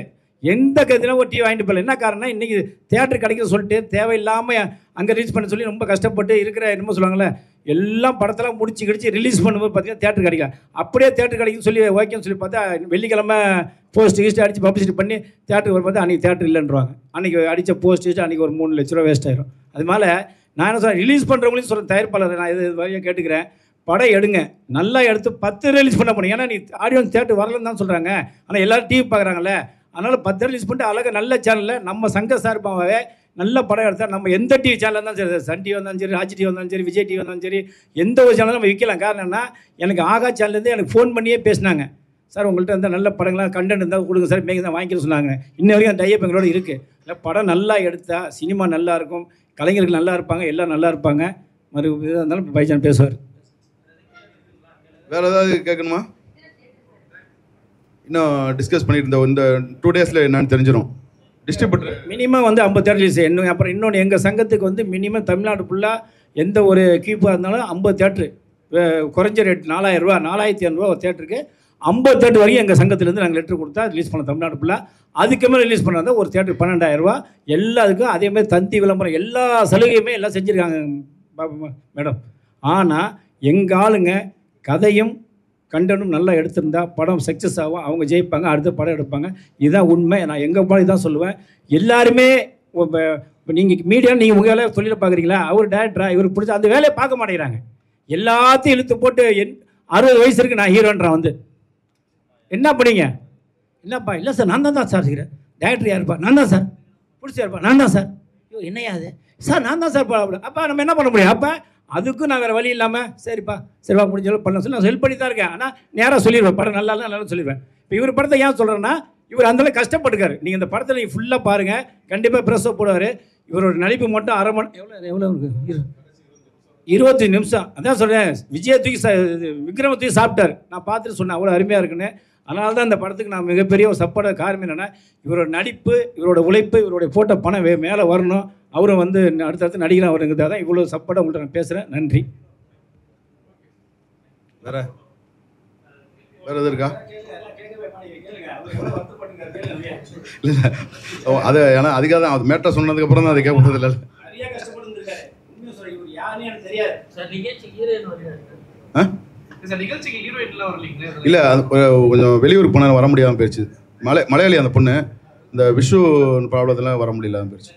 எந்த கதிலும் ஒரு டிவி வாங்கிட்டு போகல என்ன காரணம் இன்றைக்கி தேட்டர் கிடைக்க சொல்லிட்டு தேவையில்லாமல் அங்கே ரிலீஸ் பண்ண சொல்லி ரொம்ப கஷ்டப்பட்டு இருக்கிற என்னமோ சொல்லுவாங்கள்ல எல்லாம் படத்தெல்லாம் முடிச்சு கிடிச்சு ரிலீஸ் பண்ணும்போது பார்த்தீங்கன்னா தேட்டர் கிடைக்கல அப்படியே தேட்டர் கிடைக்குன்னு சொல்லி ஓகேன்னு சொல்லி பார்த்தா வெள்ளிக்கிழமை போஸ்ட் கீஸ்ட் அடித்து பப்ளிசிட்டி பண்ணி தேட்டருக்கு வரும் பார்த்தா அன்றைக்கி தேட்டர் இல்லைன்றவாங்க அன்றைக்கி அடித்த போஸ்ட் கீஸ்ட் அன்றைக்கி ஒரு மூணு லட்ச ரூபா வேஸ்ட் ஆயிரும் அதனால நான் என்ன சொல்கிறேன் ரிலீஸ் பண்ணுறவங்களையும் சொல்கிறேன் தயாரிப்பாளர் நான் இது வழியாக கேட்டுக்கிறேன் படம் எடுங்க நல்லா எடுத்து பத்து ரிலீஸ் பண்ண போறீங்க ஏன்னா நீ ஆடியன்ஸ் தேட்டர் வரலன்னு தான் சொல்கிறாங்க ஆனால் எல்லாரும் டிவி பார்க்குறாங்கல்ல அதனால் பத்து ரிலீஸ் பண்ணிட்டு அழகாக நல்ல சேனலில் நம்ம சங்க சார்பாகவே நல்ல படம் எடுத்தால் நம்ம எந்த டிவி சேனல் இருந்தாலும் சரி சன் டிவி வந்தாலும் சரி ராஜ் டிவி வந்தாலும் சரி விஜய் டிவி வந்தாலும் சரி எந்த ஒரு சேனலும் நம்ம விற்கலாம் காரணம் என்ன எனக்கு ஆகா சேனல்லேருந்து எனக்கு ஃபோன் பண்ணியே பேசினாங்க சார் உங்கள்கிட்ட இருந்தால் நல்ல படங்களாக கண்டென்ட் இருந்தால் கொடுங்க சார் மேங்க தான் வாங்கிக்க சொன்னாங்க இன்ன வரைக்கும் அந்த டைப் எங்களோட இருக்குது இல்லை படம் நல்லா எடுத்தால் சினிமா நல்லா இருக்கும் கலைஞர்கள் நல்லா இருப்பாங்க எல்லாம் நல்லா இருப்பாங்க மறு இதாக இருந்தாலும் பைஜான் பேசுவார்
வேறு ஏதாவது கேட்கணுமா இன்னும் டிஸ்கஸ் பண்ணிட்டு இருந்த இந்த டூ டேஸில் என்னன்னு தெரிஞ்சிடும் டிஸ்ட்ரிபியூட்டர்
மினிமம் வந்து ஐம்பது தேட்டர் ரிலீஸ் இன்னும் அப்புறம் இன்னொன்று எங்கள் சங்கத்துக்கு வந்து மினிமம் தமிழ்நாடு ஃபுல்லாக எந்த ஒரு கீப்பாக இருந்தாலும் ஐம்பது தேட்ரு குறைஞ்ச ரேட் நாலாயிரம் ரூபா நாலாயிரத்தி இரநூறுவா ஒரு தேட்டருக்கு ஐம்பது தேட்டர் வரைக்கும் எங்கள் சங்கத்துலேருந்து நாங்கள் லெட்டர் கொடுத்தா ரிலீஸ் பண்ணோம் தமிழ்நாடு ஃபுல்லாக அதுக்கு மேலே ரிலீஸ் பண்ணால் ஒரு தேட்டருக்கு பன்னெண்டாயிரம் ரூபா எல்லாத்துக்கும் அதே மாதிரி தந்தி விளம்பரம் எல்லா சலுகையுமே எல்லாம் செஞ்சுருக்காங்க பா- மேடம் ஆனால் எங்கள் ஆளுங்க கதையும் கண்டனும் நல்லா எடுத்திருந்தா படம் சக்ஸஸ் ஆகும் அவங்க ஜெயிப்பாங்க அடுத்த படம் எடுப்பாங்க இதுதான் உண்மை நான் எங்கள் பாடி தான் சொல்லுவேன் எல்லாருமே இப்போ நீங்கள் மீடியா நீங்கள் உங்கள் வேலையை சொல்லிட பார்க்குறீங்களா அவர் டேரக்டரா இவர் பிடிச்ச அந்த வேலையை பார்க்க மாட்டேங்கிறாங்க எல்லாத்தையும் இழுத்து போட்டு என் அறுபது வயசு இருக்கு நான் ஹீரோன்றேன் வந்து என்ன பண்ணீங்க என்னப்பா இல்லை சார் நான் தான் தான் சார் இருக்கிறேன் டேரக்டர் யாருப்பா நான் தான் சார் பிடிச்சாருப்பா நான் தான் சார் ஐயோ என்னையா அது சார் நான் தான் சார் படம் அப்போ நம்ம என்ன பண்ண முடியும் அப்போ அதுக்கும் நான் வேறு வழி இல்லாமல் சரிப்பா சரிப்பா முடிஞ்ச அளவு பண்ண சொல்லி நான் ஹெல்ப் பண்ணி தான் இருக்கேன் ஆனால் நேராக சொல்லிடுவேன் படம் நல்லா இல்லை நல்லா சொல்லிடுவேன் இப்போ இவர் படத்தை ஏன் சொல்கிறேன்னா இவர் அந்தளவு கஷ்டப்பட்டுக்காரு நீங்கள் இந்த படத்தை நீங்கள் ஃபுல்லாக பாருங்கள் கண்டிப்பாக ப்ரெஸ்ஸை போடுவார் இவரோட நடிப்பு மட்டும் அரை மணி எவ்வளோ எவ்வளோ இருக்கு இருபத்தி நிமிஷம் அதான் சொல்கிறேன் விஜய் தூக்கி சா இது விக்ரம தூக்கி சாப்பிட்டார் நான் பார்த்துட்டு சொன்னேன் அவ்வளோ அருமையாக இருக்குன்னு அதனால தான் இந்த படத்துக்கு நான் மிகப்பெரிய ஒரு சப்போர்ட் காரணம் என்னென்னா இவரோட நடிப்பு இவரோட உழைப்பு இவருடைய போட்ட பணம் வே மேலே வரணும் அவரும் வந்து அடுத்தடுத்து நடிகராக வருங்கிறதா தான் இவ்வளோ சப்போர்ட்டாக உங்கள்கிட்ட நான் பேசுகிறேன் நன்றி
வேற வேற எது இருக்கா இல்லை ஓ அது ஏன்னா அதுக்காக தான் அது மேட்டர் சொன்னதுக்கு அப்புறம் தான் அதை கேட்பது இல்லை
நிறைய கஷ்டப்பட்டு உண்மையை சொல்ல இவர் யாருன்னு எனக்கு தெரியாது
சார் நிகழ்ச்சி ஹீரோயின் வரையா
ஆ
சார் நிகழ்ச்சிக்கு ஹீரோயின்லாம் வரலீங்களே
இல்லை அது கொ- கொஞ்சம் வெளியூருக்கு போனால் வர முடியாமல் போயிடுச்சு மலை மலையாளி அந்த பொண்ணு இந்த விஷு ப்ராப்ளத்தில் வர முடியல போயிடுச்சு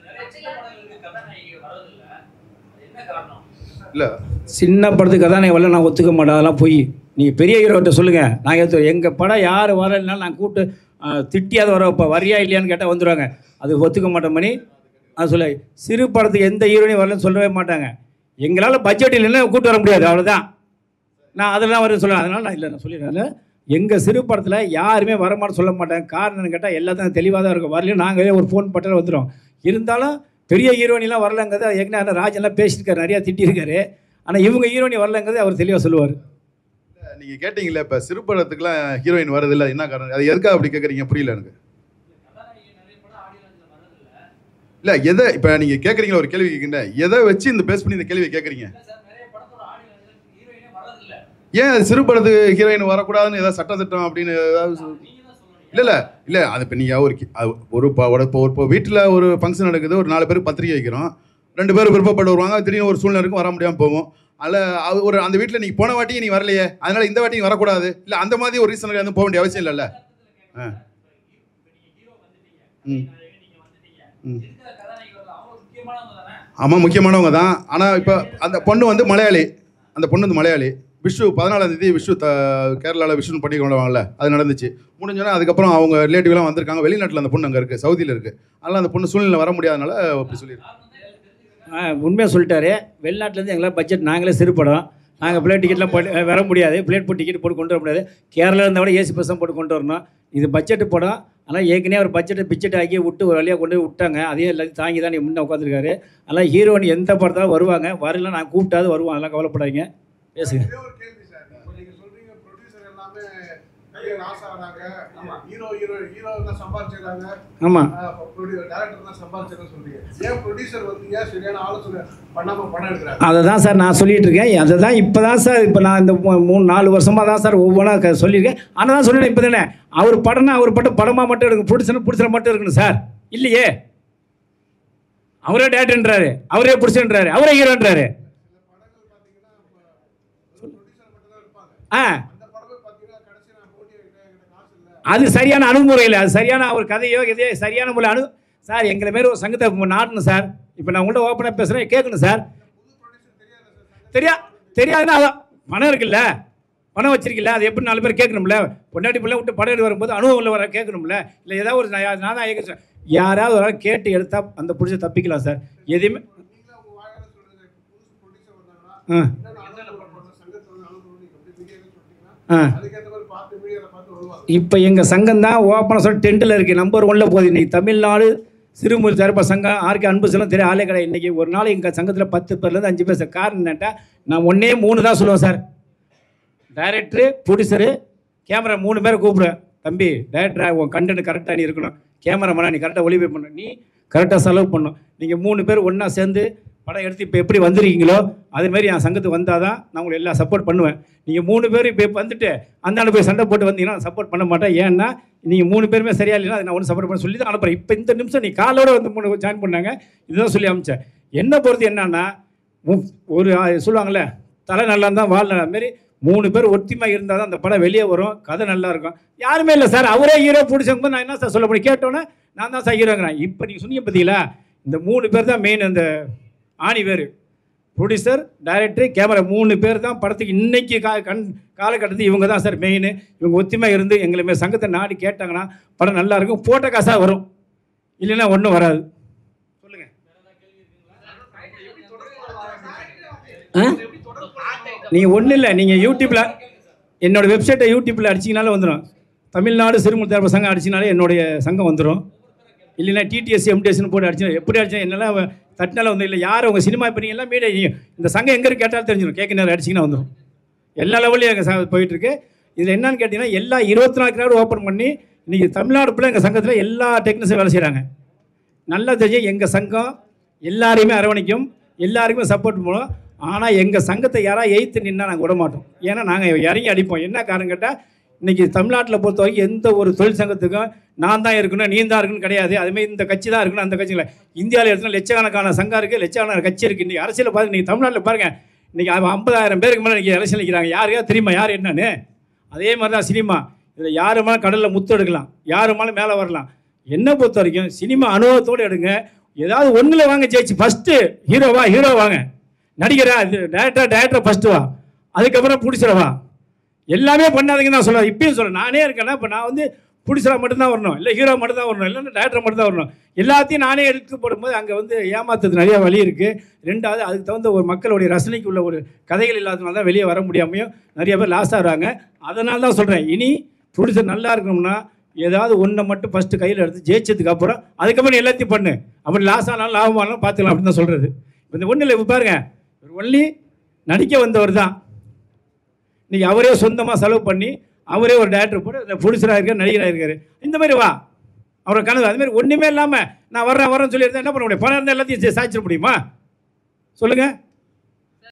இல்லை
சின்ன படத்துக்கு கதாநாயகன் வரல நான் ஒத்துக்க மாட்டேன் அதெல்லாம் போய் நீங்கள் பெரிய ஹீரோட்ட சொல்லுங்கள் நான் ஏற்று எங்கள் படம் யார் வரலைனாலும் நான் கூப்பிட்டு ஆ, திட்டியாவது வர இப்போ வரியா இல்லையான்னு கேட்டால் வந்துடுவாங்க அது ஒத்துக்க மாட்டேன் மணி அது சொல்ல சிறு படத்துக்கு எந்த ஹீரோனையும் வரலன்னு சொல்லவே மாட்டாங்க எங்களால் பட்ஜெட் இல்லைன்னா கூப்பிட்டு வர முடியாது அவ்வளோதான் நான் அதெல்லாம் வர சொல்ல அதனால் நான் இல்லை நான் சொல்லிடுறேன் எங்கள் சிறு படத்தில் யாருமே வரமாட்டேன்னு சொல்ல மாட்டேன் காரணம்னு கேட்டால் எல்லாத்தையும் தெளிவாக தான் இருக்கும் வரலையும் நாங்களே ஒரு ஃபோன் பட்டால் வந்துடும் இருந்தாலும் பெரிய ஹீரோனிலாம் வரலங்கிறது அது ஏற்கனவே ராஜெல்லாம் பேசியிருக்காரு நிறையா திட்டியிருக்காரு ஆனால் இவங்க ஹீரோனி வரலங்கிறது அவர் தெளிவாக சொல்லுவார்
நீங்கள் கேட்டிங்களே இப்போ சிறு படத்துக்குலாம் ஹீரோயின் வரதில்லை என்ன காரணம் அது எதுக்காக அப்படி கேட்குறீங்க புரியல எனக்கு இல்லை எதை இப்போ நீங்கள் கேட்குறீங்களா ஒரு கேள்வி கேட்குறேன் எதை வச்சு இந்த பேஸ் பண்ணி இந்த கேள்வியை கேட்குறீங்க ஏன் அது சிறு படத்துக்கு ஹீரோயின் வரக்கூடாதுன்னு ஏதாவது சட்டத்திட்டம் அப்படின்னு ஏதாவது சொல்- இல்லை இல்லை இல்லை அது இப்போ நீங்கள் ஒரு கி- அது ஒரு இப்போ ஒரு இப்போ ஒரு இப்போ வீட்டில் ஒரு ஃபங்க்ஷன் நடக்குது ஒரு நாலு பேர் பத்திரிக்கை வைக்கிறோம் ரெண்டு பேரும் விருப்பப்பட்டு வருவாங்க திடீர்னு ஒரு சூழ்நிலை இருக்கும் வர முடியாமல் போகும் அதில் அது ஒரு அந்த வீட்டில் நீங்கள் போன வாட்டி நீ வரலையே அதனால இந்த வாட்டி நீ வரக்கூடாது இல்லை அந்த மாதிரி ஒரு ரீசனுக்கு வந்து போக வேண்டிய அவசியம் இல்லைல்ல ஆ ம் ம் ஆமாம் முக்கியமானவங்க தான் ஆனால் இப்போ அந்த பொண்ணு வந்து மலையாளி அந்த பொண்ணு வந்து மலையாளி விஷு பதினாலாம் தேதி விஷு த கேரளாவில் விஷுன்னு பண்ணி கொண்டுவாங்கல்ல அது நடந்துச்சு முடிஞ்சோன்னா அதுக்கப்புறம் அவங்க ரிலேட்டிவ்லாம் வந்திருக்காங்க வெளிநாட்டில் அந்த பொண்ணு அங்கே இருக்குது சவுதியில் இருக்குது அதனால் அந்த பொண்ணு சூழ்நிலை வர முடியாதனால அப்படி சொல்லியிருக்கு
உண்மையாக சொல்லிட்டாரு வெளிநாட்டிலேருந்து எங்களால் பட்ஜெட் நாங்களே சிறு படம் நாங்கள் பிளேட் டிக்கெட்லாம் போட்டு அஹ், வர முடியாது பிளேட் போட்டு டிக்கெட் போட்டு கொண்டு வர முடியாது கேரளா இருந்தால் கூட ஏசி பஸ்ஸாக போட்டு கொண்டு வரணும் இது பட்ஜெட்டு படம் ஆனால் ஏற்கனவே ஒரு பட்ஜெட்டை பிச்செட் ஆக்கி விட்டு ஒரு வழியாக கொண்டு போய் விட்டாங்க அதையும் எல்லாத்தையும் தாங்கி தான் நீ முன்னே உட்காந்துருக்காரு அதனால் ஹீரோயின் எந்த படத்தாலும் வருவாங்க வரல நான் கூப்பிட்டாது வருவான் அதெல்லாம் கவலைப்படாதீங்க பேசுங்க
பெரிய லாஸ் ஆகுறாங்க ஹீரோ ஹீரோ ஹீரோ தான் சம்பாதிச்சிடுறாங்க
ஆமாம்
டேரக்டர் தான் சம்பாதிச்சிருன்னு சொல்றீங்க ஏன் ப்ரொடியூசர் வந்து ஏன் சரியான ஆலோசனை பண்ணாம படம் எடுக்கிறாங்க
அதை தான் சார் நான் சொல்லிட்டு இருக்கேன் அதை தான் இப்போ தான் சார் இப்போ நான் இந்த மூ- மூணு நாலு வருஷமாக தான் சார் ஒவ்வொன்றா க- சொல்லியிருக்கேன் ஆனால் தான் சொல்லிட்டேன் இப்போ தானே அவர் படம்னா அவர் படம் படமாக மட்டும் எடுக்கணும் பிடிச்சனா பிடிச்சன மட்டும் இருக்கணும் சார் இல்லையே அவரே டேரக்டர்ன்றாரு அவரே பிடிச்சன்றாரு அவரே ஹீரோன்றாரு ஆ
அந்த படமே பார்த்தீங்கன்னா கடைசி நான் போட்டி என்கிட்ட காசு இல்லை
அது சரியான அணுகுமுறை இல்லை அது சரியான ஒரு கதையோ எதையோ சரியான முறை அணு சார் எங்களை மாரி ஒரு சங்கத்தை இப்ப நாட்டணும் சார் இப்போ நான் உங்கள்கிட்ட ஓப்பனாக பேசுகிறேன் கேட்கணும் சார் தெரியா தெரியாதுன்னா அதான் பணம் இருக்குல்ல பணம் வச்சிருக்கல அது எப்படி நாலு பேர் கேட்கணும்ல பொண்டாட்டி பிள்ளை விட்டு படம் எடுத்து வரும்போது அனுபவம் உள்ள வர கேட்கணும்ல இல்லை ஏதாவது ஒரு நான் நான் தான் ஏக யாராவது ஒரு ஆள் கேட்டு எடுத்தா அந்த பிடிச்ச தப்பிக்கலாம் சார் எதையுமே
நீங்களா உங்க வாயால சொல்றது புதுசு ப்ரொடியூசர் வந்தாங்கன்னா
ஆ
என்னென்ன அனுபவம் பண்ணணும் சங்கத்தில் வந்து அனுபவம் நீங்க எப்படி மீடியாவில் சொல்லிட்டீங்கன்னா
ஆ
அதுக்கேற்ற மாதிரி பார்த்து மீடியாவில் பார்த்து வருவாங்க
இப்போ எங்கள் சங்கம் தான் ஓப்பனாக சொல்லி டென்ட்டில் இருக்குது நம்பர் ஒன்ல போகுது இன்றைக்கி தமிழ்நாடு சிறுமுறை தரப்ப சங்கம் ஆர்கே அன்பு செல்லம் தெரியும் ஆளே கடை இன்றைக்கி ஒரு நாள் எங்கள் சங்கத்தில் பத்து பேர்லேருந்து அஞ்சு பேர் சார் காரணம் என்னட்டா நான் ஒன்றே மூணு தான் சொல்லுவேன் சார் டைரக்டரு ப்ரொடியூசரு கேமரா மூணு பேரை கூப்பிடுவேன் தம்பி டைரக்டரா உன் கண்டென்ட் கரெக்டாக நீ இருக்கணும் கேமராமேனா நீ கரெக்டாக ஒளிபை பண்ணணும் நீ கரெக்டாக செலவு பண்ணணும் நீங்கள் மூணு பேர் ஒன்றா சேர்ந்து படம் எடுத்து இப்போ எப்படி வந்திருக்கீங்களோ அதேமாரி என் சங்கத்துக்கு வந்தால் தான் நான் உங்களுக்கு எல்லாம் சப்போர்ட் பண்ணுவேன் நீங்கள் மூணு பேர் இப்போ வந்துட்டு அந்தாண்ட போய் சண்டை போட்டு வந்தீங்கன்னா நான் சப்போர்ட் பண்ண மாட்டேன் ஏன்னா நீங்கள் மூணு பேருமே சரியா இல்லைன்னா அதை நான் ஒன்றும் சப்போர்ட் பண்ண சொல்லி தான் அனுப்புகிறேன் இப்போ இந்த நிமிஷம் நீ காலோட வந்து மூணு ஜாயின் பண்ணாங்க இதுதான் சொல்லி அமிச்சேன் என்ன பொறுத்து என்னன்னா மு- ஒரு ஆ, சொல்லுவாங்கள்ல தலை நல்லா இருந்தால் வாழ் நல்லா மாரி மூணு பேர் ஒத்திமா இருந்தால் தான் அந்த படம் வெளியே வரும் கதை நல்லா இருக்கும் யாருமே இல்லை சார் அவரே ஹீரோ பிடிச்சவங்க நான் என்ன சார் சொல்ல முடியும் கேட்டோன்னே நான் தான் சார் ஹீரோங்கிறேன் இப்போ நீங்கள் சொன்னீங்க பார்த்தீங்களா இந்த மூணு பேர் தான் மெயின் அந்த ஆணி பேர் ப்ரொடியூசர் டைரக்டர் கேமரா மூணு பேர் தான் படத்துக்கு இன்னைக்கு கா கண் காலகட்டத்தில் இவங்க தான் சார் மெயின் இவங்க ஒத்துமை இருந்து எங்களை சங்கத்தை நாடி கேட்டாங்கன்னா படம் நல்லா இருக்கும் போட்ட காசாக வரும் இல்லைன்னா ஒன்றும் வராது சொல்லுங்கள் ஆ நீங்கள் ஒன்றும் இல்லை நீங்கள் யூடியூப்பில் என்னோட வெப்சைட்டை யூடியூப்பில் அடிச்சிங்கனாலே வந்துடும் தமிழ்நாடு சிறுமுறை தேர்வு சங்கம் அடிச்சினாலே என்னுடைய சங்கம் வந்துடும் இல்லைன்னா டிடிஎஸ் எம்டிஎஸ்னு போட்டு அடிச்சு எப்படி அடிச்சா என்னெல்லாம் தட்டினால வந்து இல்லை யார் உங்கள் சினிமா இப்போ எல்லாம் மீடியா இந்த சங்கம் எங்கே இருக்கு கேட்டாலும் தெரிஞ்சிடும் கேட்க நேரம் அடிச்சிங்கன்னா வந்துடும் எல்லா லெவல்லையும் எங்கள் போயிட்டுருக்கு இதில் என்னன்னு கேட்டிங்கன்னா எல்லா இருபத்தி நாலு கிராடு ஓப்பன் பண்ணி இன்றைக்கி தமிழ்நாடு ஃபுல்லாக எங்கள் சங்கத்தில் எல்லா டெக்னீஷியன் வேலை செய்கிறாங்க நல்லா தெரியும் எங்கள் சங்கம் எல்லாரையுமே அரவணைக்கும் எல்லாருக்குமே சப்போர்ட் பண்ணுவோம் ஆனால் எங்கள் சங்கத்தை யாராவது எய்த்து நின்னா நாங்கள் விட மாட்டோம் ஏன்னா நாங்கள் இறங்கி அடிப்போம் என்ன காரணம் கேட்டால் இன்றைக்கி தமிழ்நாட்டில் பொறுத்த வரைக்கும் எந்த ஒரு தொழில் சங்கத்துக்கும் நான் தான் இருக்கணும் நீ தான் இருக்கணும் கிடையாது அதுமாதிரி இந்த கட்சி தான் இருக்கணும் அந்த கட்சியில் இந்தியாவில் எடுத்துனா லட்சக்கணக்கான சங்கம் இருக்குது லட்சக்கணக்கான கட்சி இருக்குது இன்றைக்கி அரசியல் பார்த்து நீங்கள் தமிழ்நாட்டில் பாருங்கள் இன்றைக்கி ஐம்பதாயிரம் பேருக்கு மேலே இன்றைக்கி எலெக்ஷன் நிற்கிறாங்க யாருக்கா தெரியுமா யார் என்னன்னு அதே மாதிரி தான் சினிமா இதில் யாரு மேலே கடலில் முத்து எடுக்கலாம் யாரு மேலே மேலே வரலாம் என்னை பொறுத்த வரைக்கும் சினிமா அனுபவத்தோடு எடுங்க ஏதாவது ஒன்றில் வாங்க ஜெயிச்சு ஃபஸ்ட்டு ஹீரோவா ஹீரோ வாங்க நடிகரா இது டேரக்டர் டேரக்டர் ஃபஸ்ட்டு வா அதுக்கப்புறம் பிடிச்சிடவா எல்லாமே பண்ணாதீங்கன்னு நான் சொல்லுவேன் இப்பயும் சொல்கிறேன் நானே இருக்கேன்னா இப்போ நான் வந்து பிடிச்சரா மட்டும்தான் வரணும் இல்லை ஹீரோ மட்டும் தான் வரணும் இல்லைன்னா டேரக்டர் மட்டும் தான் வரணும் எல்லாத்தையும் நானே எடுத்து போடும்போது அங்கே வந்து ஏமாத்துறது நிறைய வழி இருக்குது ரெண்டாவது அதுக்கு தகுந்த ஒரு மக்களுடைய ரசனைக்கு உள்ள ஒரு கதைகள் இல்லாதனால தான் வெளியே வர முடியாமையும் நிறைய பேர் லாஸ் ஆகுறாங்க அதனால தான் சொல்கிறேன் இனி ப்ரொடியூசர் நல்லா இருக்கணும்னா ஏதாவது ஒன்றை மட்டும் ஃபஸ்ட்டு கையில் எடுத்து ஜெயிச்சதுக்கு அப்புறம் அதுக்கப்புறம் நீ எல்லாத்தையும் பண்ணு அப்படி லாஸ் ஆனாலும் லாபம் ஆனாலும் பார்த்துக்கலாம் அப்படின்னு தான் சொல்கிறது இப்போ இந்த ஒன்றும் இல்லை இப்போ பாருங்க ஒரு ஒன்லி நடிக்க வந்தவர் தான் இன்னைக்கு அவரே சொந்தமாக செலவு பண்ணி அவரே ஒரு டேரக்டர் போட்டு இந்த ப்ரொடியூசராக இருக்கார் நடிகராக இருக்கார் இந்த மாதிரி வா அவரை கனவு அது மாதிரி ஒன்றுமே இல்லாமல் நான் வர்றேன் வரேன்னு சொல்லியிருந்தேன் என்ன பண்ண முடியும் பணம் இருந்தால் எல்லாத்தையும் சாய்ச்சிட முடியுமா சொல்லுங்கள்